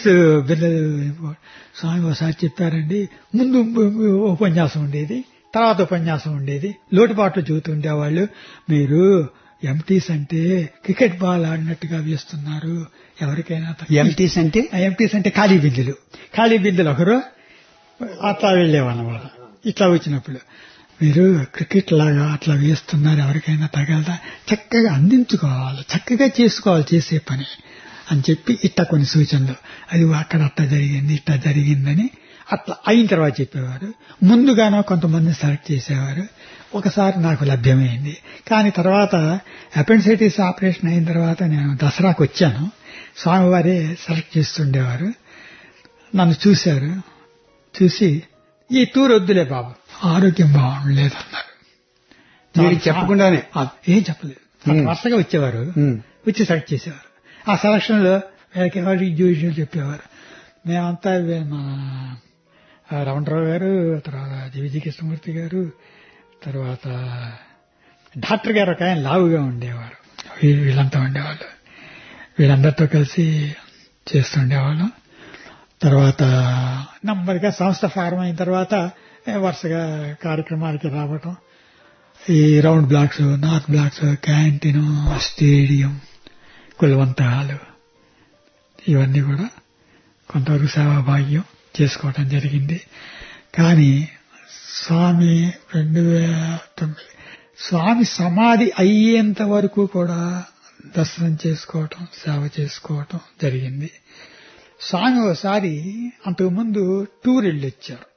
స్వామి ఒకసారి చెప్పారండి ముందు ఉపన్యాసం ఉండేది తర్వాత ఉపన్యాసం ఉండేది లోటుపాట్లు చూస్తూ ఉండేవాళ్ళు మీరు ఎంటీస్ అంటే క్రికెట్ బాల్ ఆడినట్టుగా వేస్తున్నారు ఎవరికైనా ఎంటీస్ అంటే ఎంటీస్ అంటే ఖాళీ బిందులు ఖాళీ బిందులు ఒకరు అట్లా వెళ్ళేవన్నమాట ఇట్లా వచ్చినప్పుడు మీరు క్రికెట్ లాగా అట్లా వేస్తున్నారు ఎవరికైనా తగలదా చక్కగా అందించుకోవాలి చక్కగా చేసుకోవాలి చేసే పని అని చెప్పి ఇట్లా కొన్ని సూచనలు అది అక్కడ అట్లా జరిగింది ఇట్లా జరిగిందని అట్లా అయిన తర్వాత చెప్పేవారు ముందుగానో కొంతమంది సెలెక్ట్ చేసేవారు ఒకసారి నాకు లభ్యమైంది కానీ తర్వాత అపెండిసైటిస్ ఆపరేషన్ అయిన తర్వాత నేను దసరాకు వచ్చాను స్వామివారే సెలెక్ట్ చేస్తుండేవారు నన్ను చూశారు చూసి ఈ టూర్ వద్దులే బాబు ఆరోగ్యం బాగుండలేదన్నారు మీరు చెప్పకుండానే ఆ, ఏం చెప్పలేదు Hmm. వరుసగా వచ్చేవారు Hmm. వచ్చి సెలెక్ట్ చేసేవారు ఆ సెలక్షన్ లో ఎవరికి జ్యూషులు చెప్పేవారు మేమంతా ఇవే మా ఆ, రమణరావు గారు తర్వాత జీవిజీ కృష్ణమూర్తి గారు తర్వాత డాక్టర్ గారు ఒక ఆయన లావుగా ఉండేవారు వీ- వీళ్ళంతా ఉండేవాళ్ళు వీళ్ళందరితో కలిసి చేస్తుండేవాళ్ళం తర్వాత నెమ్మదిగా సంస్థ ఫారం అయిన తర్వాత ఏ, వరుసగా కార్యక్రమాలకి రావటం ఈ round blocks north blocks canteen stadium Kulwant hall ఇవన్నీ కూడా కొంతవరకు సేవాభాగ్యం చేసుకోవటం జరిగింది కానీ స్వామి రెండు వేల తొమ్మిది స్వామి సమాధి అయ్యేంత వరకు కూడా దర్శనం చేసుకోవటం సేవ చేసుకోవటం జరిగింది స్వామి ఒకసారి అంతకుముందు టూర్ వెళ్ళి వచ్చారు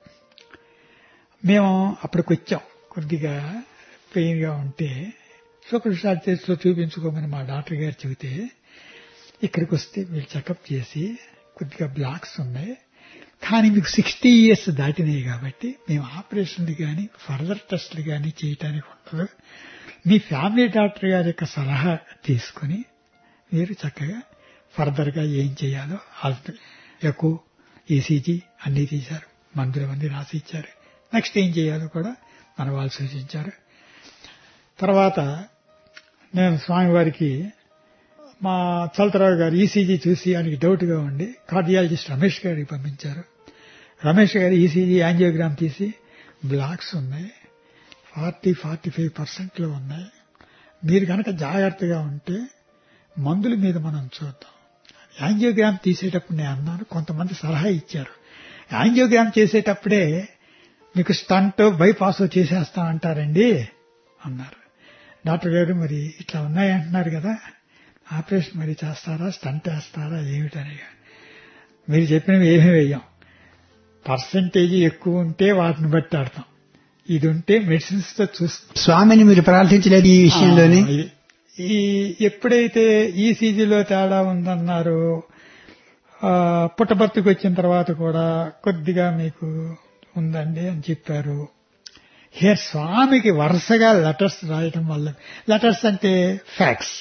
మేము అప్పటికి వచ్చాం కొద్దిగా పెయిన్ గా ఉంటే సూపర్ స్పెషాలిటీస్ లో చూపించుకోమని మా డాక్టర్ గారు చెబితే ఇక్కడికి వస్తే మీరు చెకప్ చేసి కొద్దిగా బ్లాక్స్ ఉన్నాయి కానీ మీకు సిక్స్టీ ఇయర్స్ దాటినాయి కాబట్టి మేము ఆపరేషన్లు కానీ ఫర్దర్ టెస్ట్లు కానీ చేయటానికి ఉండదు మీ ఫ్యామిలీ డాక్టర్ గారి యొక్క సలహా తీసుకుని మీరు చక్కగా ఫర్దర్ గా ఏం చేయాలో ఎక్కువ ఈసీజీ అన్ని తీశారు మందులు అన్ని రాసి ఇచ్చారు నెక్స్ట్ ఏం చేయాలో కూడా మన వాళ్ళు సూచించారు తర్వాత నేను స్వామివారికి మా చలతరావు గారు ఈసీజీ చూసి ఆయనకి డౌట్ గా ఉండి కార్డియాలజిస్ట్ రమేష్ గారికి పంపించారు రమేష్ గారు ఈసీజీ యాంజియోగ్రామ్ తీసి బ్లాక్స్ ఉన్నాయి ఫార్టీ ఫార్టీ ఫైవ్ పర్సెంట్ లో ఉన్నాయి మీరు కనుక జాగ్రత్తగా ఉంటే మందుల మీద మనం చూద్దాం యాంజియోగ్రామ్ తీసేటప్పుడు నేను అన్నాను కొంతమంది సలహా ఇచ్చారు యాంజియోగ్రామ్ చేసేటప్పుడే మీకు స్టంట్ బైపాస్ చేసేస్తా అంటారండి అన్నారు డాక్టర్ గారు మరి ఇట్లా ఉన్నాయి అంటున్నారు కదా ఆపరేషన్ మరి చేస్తారా స్టంట్ వేస్తారా ఏమిటని మీరు చెప్పినవి ఏమీ వేయం పర్సంటేజ్ ఎక్కువ ఉంటే వాటిని బట్టి ఆడతాం ఇది ఉంటే మెడిసిన్స్ తో చూస్తాం స్వామిని మీరు ప్రార్థించలేదు ఈ విషయంలోని ఆ, ఇది- ఈ ఎప్పుడైతే ఈసీజీలో తేడా ఉందన్నారో ఆ, పుట్టబర్తికి వచ్చిన తర్వాత కూడా కొద్దిగా మీకు ఉందండి అని చెప్పారు హే స్వామికి వరుసగా లెటర్స్ రాయటం వల్ల లెటర్స్ అంటే ఫ్యాక్స్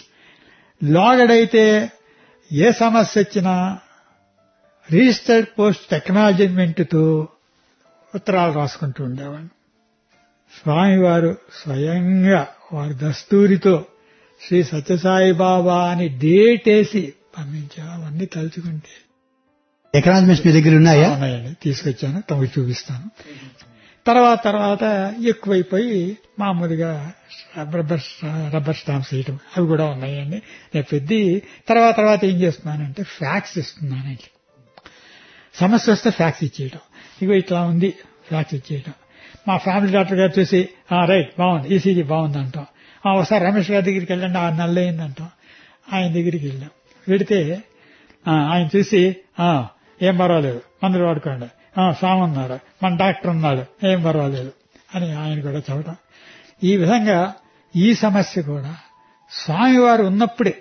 లోగడైతే ఏ సమస్య వచ్చినా రిజిస్టర్డ్ పోస్ట్ టెక్నాలజీమెంట్తో ఉత్తరాలు రాసుకుంటూ ఉండేవాడిని స్వామివారు స్వయంగా వారి దస్తూరితో శ్రీ సత్యసాయి బాబా అని డేట్ వేసి పంపించారు అవన్నీ తలుచుకుంటే ఎకనామిక్స్ మీ దగ్గర ఉన్నాయా ఉన్నాయండి తీసుకొచ్చాను తమకు చూపిస్తాను తర్వాత తర్వాత ఎక్కువైపోయి మామూలుగా రబ్బర్ రబ్బర్ స్టాంప్స్ వేయటం అవి కూడా ఉన్నాయండి నేను పెద్ద తర్వాత తర్వాత ఏం చేస్తున్నానంటే ఫ్యాక్స్ ఇస్తున్నానండి సమస్య వస్తే ఫ్యాక్స్ ఇచ్చేయటం ఇగో ఇట్లా ఉంది ఫ్యాక్స్ ఇచ్చేయటం మా ఫ్యామిలీ డాక్టర్ గారు చూసి "ఆ, రైట్ బాగుంది ఈసీజీ బాగుంది అంటాం "ఆ, ఒకసారి రమేష్ గారి దగ్గరికి వెళ్ళండి ఆరు నెలలు అయింది అంటాం ఆయన దగ్గరికి వెళ్ళాం వెడితే ఆ, ఆయన చూసి "ఆ, ఏం పర్వాలేదు మందులు వాడుకోండి "ఆ, స్వామి ఉన్నాడు మన డాక్టర్ ఉన్నాడు ఏం పర్వాలేదు అని ఆయన కూడా చెప్పడం ఈ విధంగా ఈ సమస్య కూడా స్వామివారు ఉన్నప్పుడే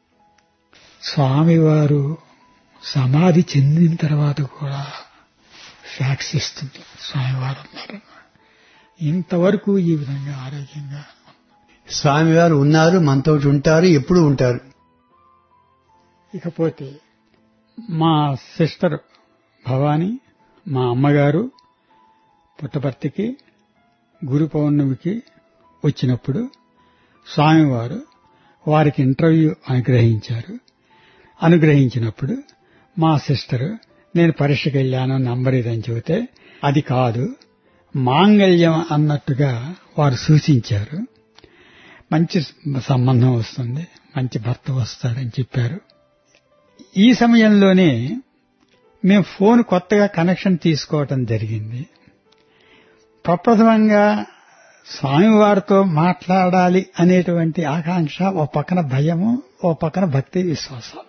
స్వామివారు సమాధి చెందిన తర్వాత కూడా ఫ్యాక్స్ ఇస్తుంది స్వామివారు ఉన్నారు ఇంతవరకు ఈ విధంగా ఆరోగ్యంగా స్వామివారు ఉన్నారు మనతో ఉంటారు ఎప్పుడు ఉంటారు ఇకపోతే మా సిస్టర్ భవాని మా అమ్మగారు పుట్టపర్తికి గురు పౌర్ణమికి వచ్చినప్పుడు స్వామివారు వారికి ఇంటర్వ్యూ అనుగ్రహించారు అనుగ్రహించినప్పుడు మా సిస్టర్ నేను పరీక్షకి వెళ్ళాను నంబర్ ఇదని చెబితే అది కాదు మాంగళ్యం అన్నట్టుగా వారు సూచించారు మంచి సంబంధం వస్తుంది మంచి భర్త వస్తాడని చెప్పారు ఈ సమయంలోనే మేము ఫోన్ కొత్తగా కనెక్షన్ తీసుకోవటం జరిగింది ప్రప్రథమంగా స్వామివారితో మాట్లాడాలి అనేటువంటి ఆకాంక్ష ఓ పక్కన భయము ఓ పక్కన భక్తి విశ్వాసాలు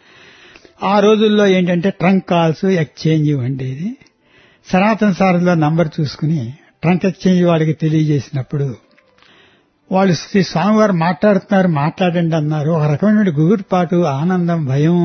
ఆ రోజుల్లో ఏంటంటే ట్రంక్ కాల్స్ ఎక్స్చేంజ్ ఉండేది సనాతన సారథిలో నంబర్ చూసుకుని ట్రంక్ ఎక్స్చేంజ్ వాడికి తెలియజేసినప్పుడు వాళ్ళు శ్రీ స్వామివారు మాట్లాడుతున్నారు మాట్లాడండి అన్నారు ఒక రకమైన గుగురుపాటు ఆనందం భయం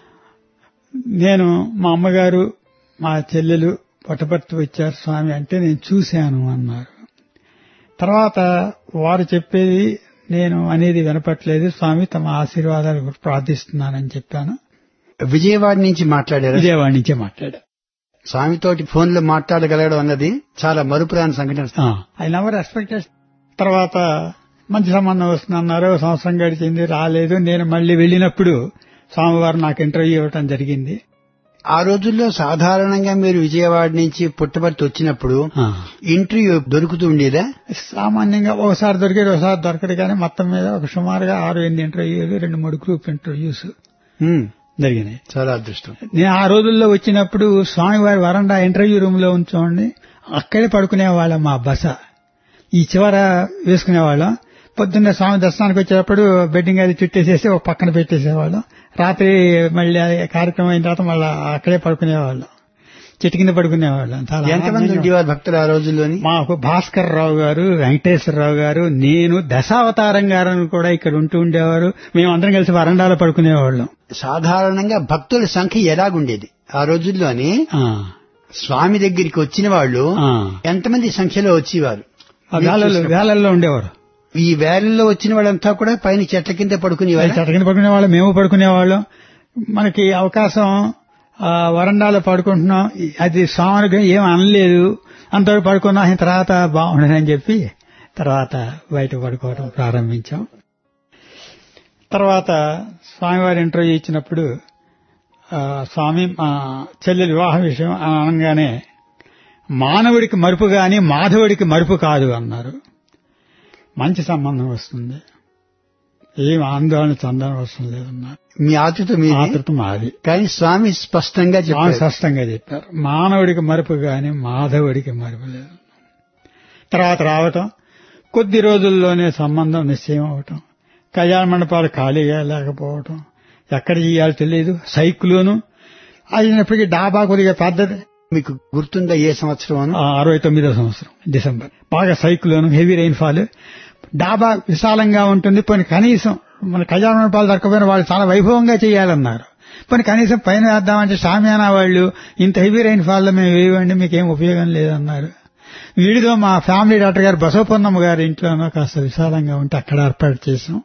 నేను మా అమ్మగారు మా చెల్లెలు పట్టుపట్టు వచ్చారు స్వామి అంటే నేను చూశాను అన్నారు తర్వాత వారు చెప్పేది నేను అనేది వినపట్లేదు స్వామి తమ ఆశీర్వాదాలు ప్రార్థిస్తున్నానని చెప్పాను విజయవాడ నుంచి మాట్లాడారు విజయవాడ నుంచే మాట్లాడా స్వామితోటి ఫోన్ లో మాట్లాడగలగడం అన్నది చాలా మరుపురాని సంఘటన ఐ నెవర్ ఎక్స్పెక్టెడ్ తర్వాత మంచి సంబంధం వస్తుందన్నారు సంవత్సరం గడిచింది రాలేదు నేను మళ్ళీ వెళ్ళినప్పుడు స్వామివారు నాకు ఇంటర్వ్యూ ఇవ్వటం జరిగింది ఆ రోజుల్లో సాధారణంగా మీరు విజయవాడ నుంచి పుట్టపర్తి వచ్చినప్పుడు ఇంటర్వ్యూ దొరుకుతూ ఉండేదా సామాన్యంగా ఒకసారి దొరికేది ఒకసారి దొరకదు కానీ మొత్తం మీద ఒక సుమారుగా ఆరు ఎనిమిది ఇంటర్వ్యూలు రెండు మూడు గ్రూప్ ఇంటర్వ్యూస్ ఉమ్, జరిగినాయి చాలా అదృష్టం నేను ఆ రోజుల్లో వచ్చినప్పుడు స్వామివారి వరండా ఇంటర్వ్యూ రూమ్ లో ఉంచోండి అక్కడే పడుకునేవాళ్ళం మా బస ఈ చివర వేసుకునేవాళ్ళం పొద్దున్నే స్వామి దర్శనానికి వచ్చేటప్పుడు బెడ్డింగ్ అది చుట్టేసేసి ఒక పక్కన పెట్టేసేవాళ్ళం రాత్రి మళ్ళీ ఆ కార్యక్రమం అయిన తర్వాత మళ్ళీ అక్కడే పడుకునేవాళ్ళం చెట్టు కింద పడుకునేవాళ్ళం చాలా ఎంతమంది ఆనందంగా ఉండేవారు భక్తులు ఆ రోజుల్లోని మాకు భాస్కర్ రావు గారు వెంకటేశ్వరరావు గారు నేను దశావతారం గారు అని కూడా ఇక్కడ ఉంటూ ఉండేవారు మేమందరం కలిసి వరండాలో పడుకునేవాళ్ళం సాధారణంగా భక్తుల సంఖ్య ఎలాగుండేది ఆ రోజుల్లోని ఆ, స్వామి దగ్గరికి వచ్చిన వాళ్ళు ఆ. ఎంతమంది సంఖ్యలో వచ్చేవారు ఆ వేలల్లో వేలల్లో ఉండేవారు ఈ వేలల్లో వచ్చిన వాళ్ళంతా కూడా పైన చెట్ల కింద పడుకునేవారు చెట్ల కింద పడుకునేవాళ్ళం మేము పడుకునేవాళ్ళం మనకి అవకాశం ఆ, వరండాలో పడుకుంటున్నాం అది స్వామికి ఏం అనలేదు అంతవరకు పడుకున్నాం ఆయన తర్వాత బాగుండదని చెప్పి తర్వాత బయట పడుకోవడం ప్రారంభించాం తర్వాత స్వామివారి ఇంటర్వ్యూ ఇచ్చినప్పుడు ఆ, స్వామి మా చెల్లెలి వివాహ విషయం అని అనగానే మానవుడికి మరుపు గాని మాధవుడికి మరుపు కాదు అన్నారు మంచి సంబంధం వస్తుంది ఏం ఆందోళన చెందనవసరం లేదన్నారు మీ ఆతృత మీది ఆతృత మాది కానీ స్వామి స్పష్టంగా స్వామి చెప్పారు స్పష్టంగా చెప్పారు మానవుడికి మరుపు గాని మాధవుడికి మరుపు లేదు తర్వాత రావటం కొద్ది రోజుల్లోనే సంబంధం నిశ్చయం అవటం కళ్యాణ మండపాలు ఖాళీగా లేకపోవటం ఎక్కడ చేయాలో తెలియదు సైక్లోను అయినప్పటికీ డాబా కొద్దిగా పెద్దది మీకు గుర్తుందా ఏ సంవత్సరం ఆ, అరవై తొమ్మిదో సంవత్సరం డిసెంబర్ బాగా సైక్లోన్ హెవీ రైన్ ఫాల్ డాబా విశాలంగా ఉంటుంది పోనీ కనీసం మన కళ్యాణ మండపాలు దొరకపోయినా వాళ్ళు చాలా వైభవంగా చేయాలన్నారు పోనీ కనీసం పైన వేద్దామంటే షామియానా వాళ్ళు ఇంత హెవీ రైన్ ఫాల్ లో మేము వేయవండి మీకేం ఉపయోగం లేదన్నారు వీడితో మా ఫ్యామిలీ డాక్టర్ గారు బసవపన్నమ్మ గారి ఇంట్లోనో కాస్త విశాలంగా ఉంటే అక్కడ ఏర్పాటు చేసాం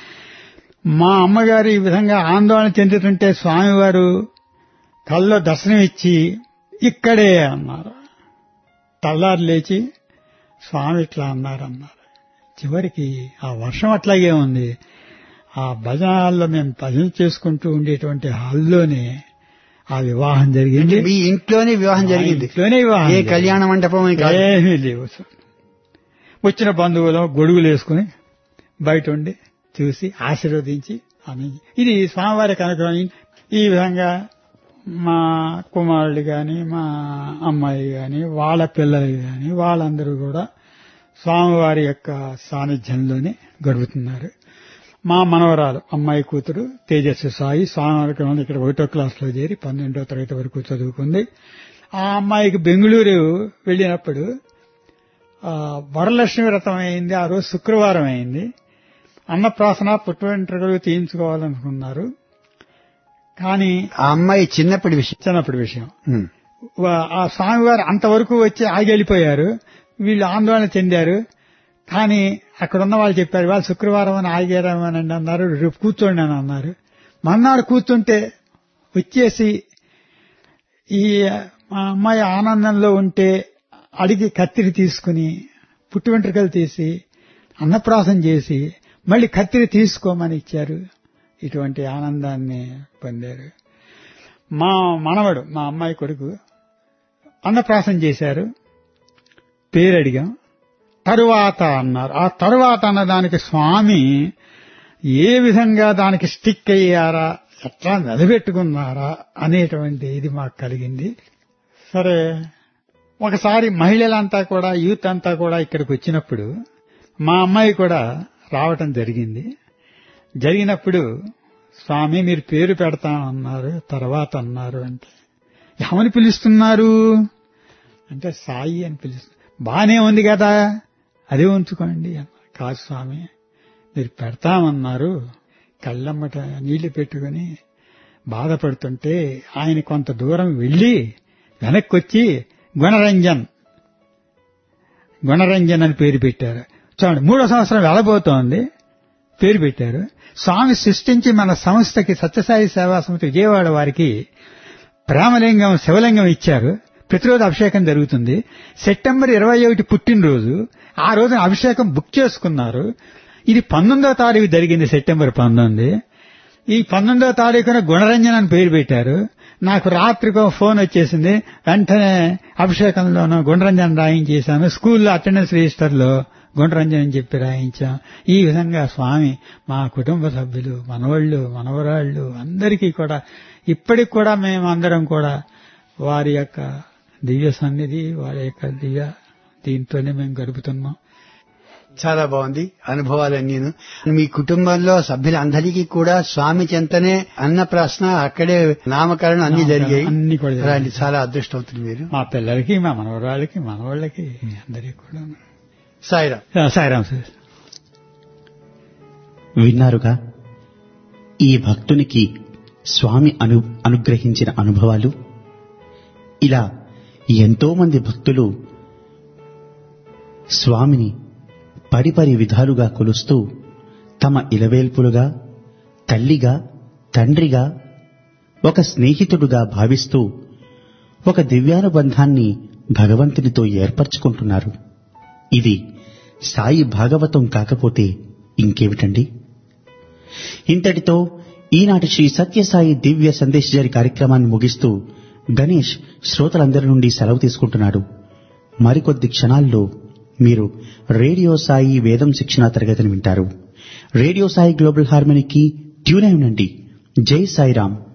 మా అమ్మగారు ఈ విధంగా ఆందోళన చెందుతుంటే స్వామివారు కల్లో దర్శనం ఇచ్చి ఇక్కడే అన్నారు తెల్లారు లేచి స్వామి ఇట్లా అన్నారు అన్నారు చివరికి ఆ వర్షం అట్లాగే ఉంది ఆ భజన హాల్లో మేము భజన చేసుకుంటూ ఉండేటువంటి హాల్లోనే ఆ వివాహం జరిగింది మీ ఇంట్లోనే వివాహం జరిగింది ఇంట్లోనే వివాహం ఏ జరిగింది. కళ్యాణ మండపం కాదు ఏమీ లేవు సార్ వచ్చిన బంధువులు గొడుగులు వేసుకుని బయట ఉండి చూసి ఆశీర్వదించి అని ఇది స్వామివారికి అనుగ్రహం ఈ విధంగా మా కుమారుడు గాని మా అమ్మాయి గాని వాళ్ళ పిల్లలు గాని వాళ్ళందరూ కూడా స్వామివారి యొక్క సాన్నిధ్యంలోనే గడుపుతున్నారు మా మనవరాలు అమ్మాయి కూతురు తేజస్వి సాయి స్వామివారికి ఇక్కడ ఒకటో క్లాస్లో చేరి పన్నెండో తరగతి వరకు చదువుకుంది ఆ అమ్మాయికి బెంగళూరు వెళ్ళినప్పుడు ఆ, వరలక్ష్మి వ్రతం అయింది ఆ రోజు శుక్రవారం అయింది అన్నప్రాసన పుట్టు వెంట్రుకలు తీయించుకోవాలనుకున్నారు కానీ ఆ అమ్మాయి చిన్నప్పటి విషయం చిన్నప్పటి విషయం ఉమ్. వా- ఆ స్వామివారు అంతవరకు వచ్చి ఆగి వెళ్ళిపోయారు వీళ్ళు ఆందోళన చెందారు కానీ అక్కడ ఉన్న వాళ్ళు చెప్పారు వాళ్ళు శుక్రవారం అని ఆగారామని అన్నారు రేపు కూర్చోండి అని అన్నారు మన్నాడు కూర్చుంటే వచ్చేసి ఈ మా అమ్మాయి ఆనందంలో ఉంటే అడిగి కత్తిరి తీసుకుని పుట్టు వెంట్రుకలు తీసి అన్నప్రాసం చేసి మళ్ళీ కత్తిరి తీసుకోమని ఇచ్చారు ఇటువంటి ఆనందాన్ని పొందారు మా మనవడు మా అమ్మాయి కొడుకు అన్నప్రాసం చేశారు పేరు అడిగాం తరువాత అన్నారు ఆ తరువాత అన్న దానికి స్వామి ఏ విధంగా దానికి స్టిక్ అయ్యారా ఎట్లా నిలబెట్టుకున్నారా అనేటువంటి ఇది మాకు కలిగింది సరే ఒకసారి మహిళలంతా కూడా యూత్ అంతా కూడా ఇక్కడికి వచ్చినప్పుడు మా అమ్మాయి కూడా రావటం జరిగింది జరిగినప్పుడు స్వామి మీరు పేరు పెడతామన్నారు తర్వాత అన్నారు అంటే ఏమని పిలుస్తున్నారు అంటే సాయి అని పిలుస్తున్నారు బానే ఉంది కదా అదే ఉంచుకోండి అన్నారు కాదు స్వామి మీరు పెడతామన్నారు కళ్ళమ్మట నీళ్లు పెట్టుకుని బాధపడుతుంటే ఆయన కొంత దూరం వెళ్లి వెనక్కి వచ్చి గుణరంజన్ గుణరంజన్ అని పేరు పెట్టారు చూడండి మూడో సంవత్సరం వెళ్ళబోతోంది పేరు పెట్టారు స్వామి సృష్టించి మన సంస్థకి సత్యసాయి సేవా సమితి విజయవాడ వారికి ప్రేమలింగం శివలింగం ఇచ్చారు ప్రతిరోజు అభిషేకం జరుగుతుంది సెప్టెంబర్ ఇరవై ఒకటి పుట్టినరోజు ఆ రోజున అభిషేకం బుక్ చేసుకున్నారు ఇది పంతొమ్మిదో తారీఖు జరిగింది సెప్టెంబర్ పంతొమ్మిది ఈ పంతొమ్మిదో తారీఖున గుణరంజన్ అని పేరు పెట్టారు నాకు రాత్రికి ఒక ఫోన్ వచ్చేసింది వెంటనే అభిషేకంలోనూ గుణరంజన్ రాయించేశాను స్కూల్లో అటెండెన్స్ రిజిస్టర్లో గుణరంజన్ అని చెప్పి రాయించాం ఈ విధంగా స్వామి మా కుటుంబ సభ్యులు మనవళ్ళు మనవరాళ్ళు అందరికీ కూడా ఇప్పటికి కూడా మేము అందరం కూడా వారి యొక్క దివ్య సన్నిధి వారి యొక్క దివ్య దీంతోనే మేము గడుపుతున్నాం చాలా బాగుంది అనుభవాలన్నీను మీ కుటుంబంలో సభ్యులందరికీ కూడా స్వామి చెంతనే అన్న ప్రశ్న అక్కడే నామకరణం అన్ని జరిగాయి అన్ని కూడా జరిగాయి. అలాంటి చాలా అదృష్టవంతులు మీరు మా పిల్లలకి మా మనవరాళ్ళకి మనవాళ్ళకి అందరికీ కూడా సాయిరా సాయిరామ్ సార్ విన్నారుగా ఈ భక్తునికి స్వామి అను అనుగ్రహించిన అనుభవాలు ఇలా ఎంతో మంది భక్తులు స్వామిని పరిపరి విధాలుగా కొలుస్తూ తమ ఇలవేల్పులుగా తల్లిగా తండ్రిగా ఒక స్నేహితుడుగా భావిస్తూ ఒక దివ్యానుబంధాన్ని భగవంతునితో ఏర్పరచుకుంటున్నారు ఇది సాయి భాగవతం కాకపోతే ఇంకేమిటండి ఇంతటితో ఈనాటి శ్రీ సత్యసాయి దివ్య సందేశజరి కార్యక్రమాన్ని ముగిస్తూ గణేష్ శ్రోతలందరి నుండి సెలవు తీసుకుంటున్నాడు మరికొద్ది క్షణాల్లో మీరు రేడియో సాయి వేదం శిక్షణా తరగతిని వింటారు రేడియో సాయి గ్లోబల్ హార్మనీకి ట్యూన్ అయి ఉండండి జై సాయిరాం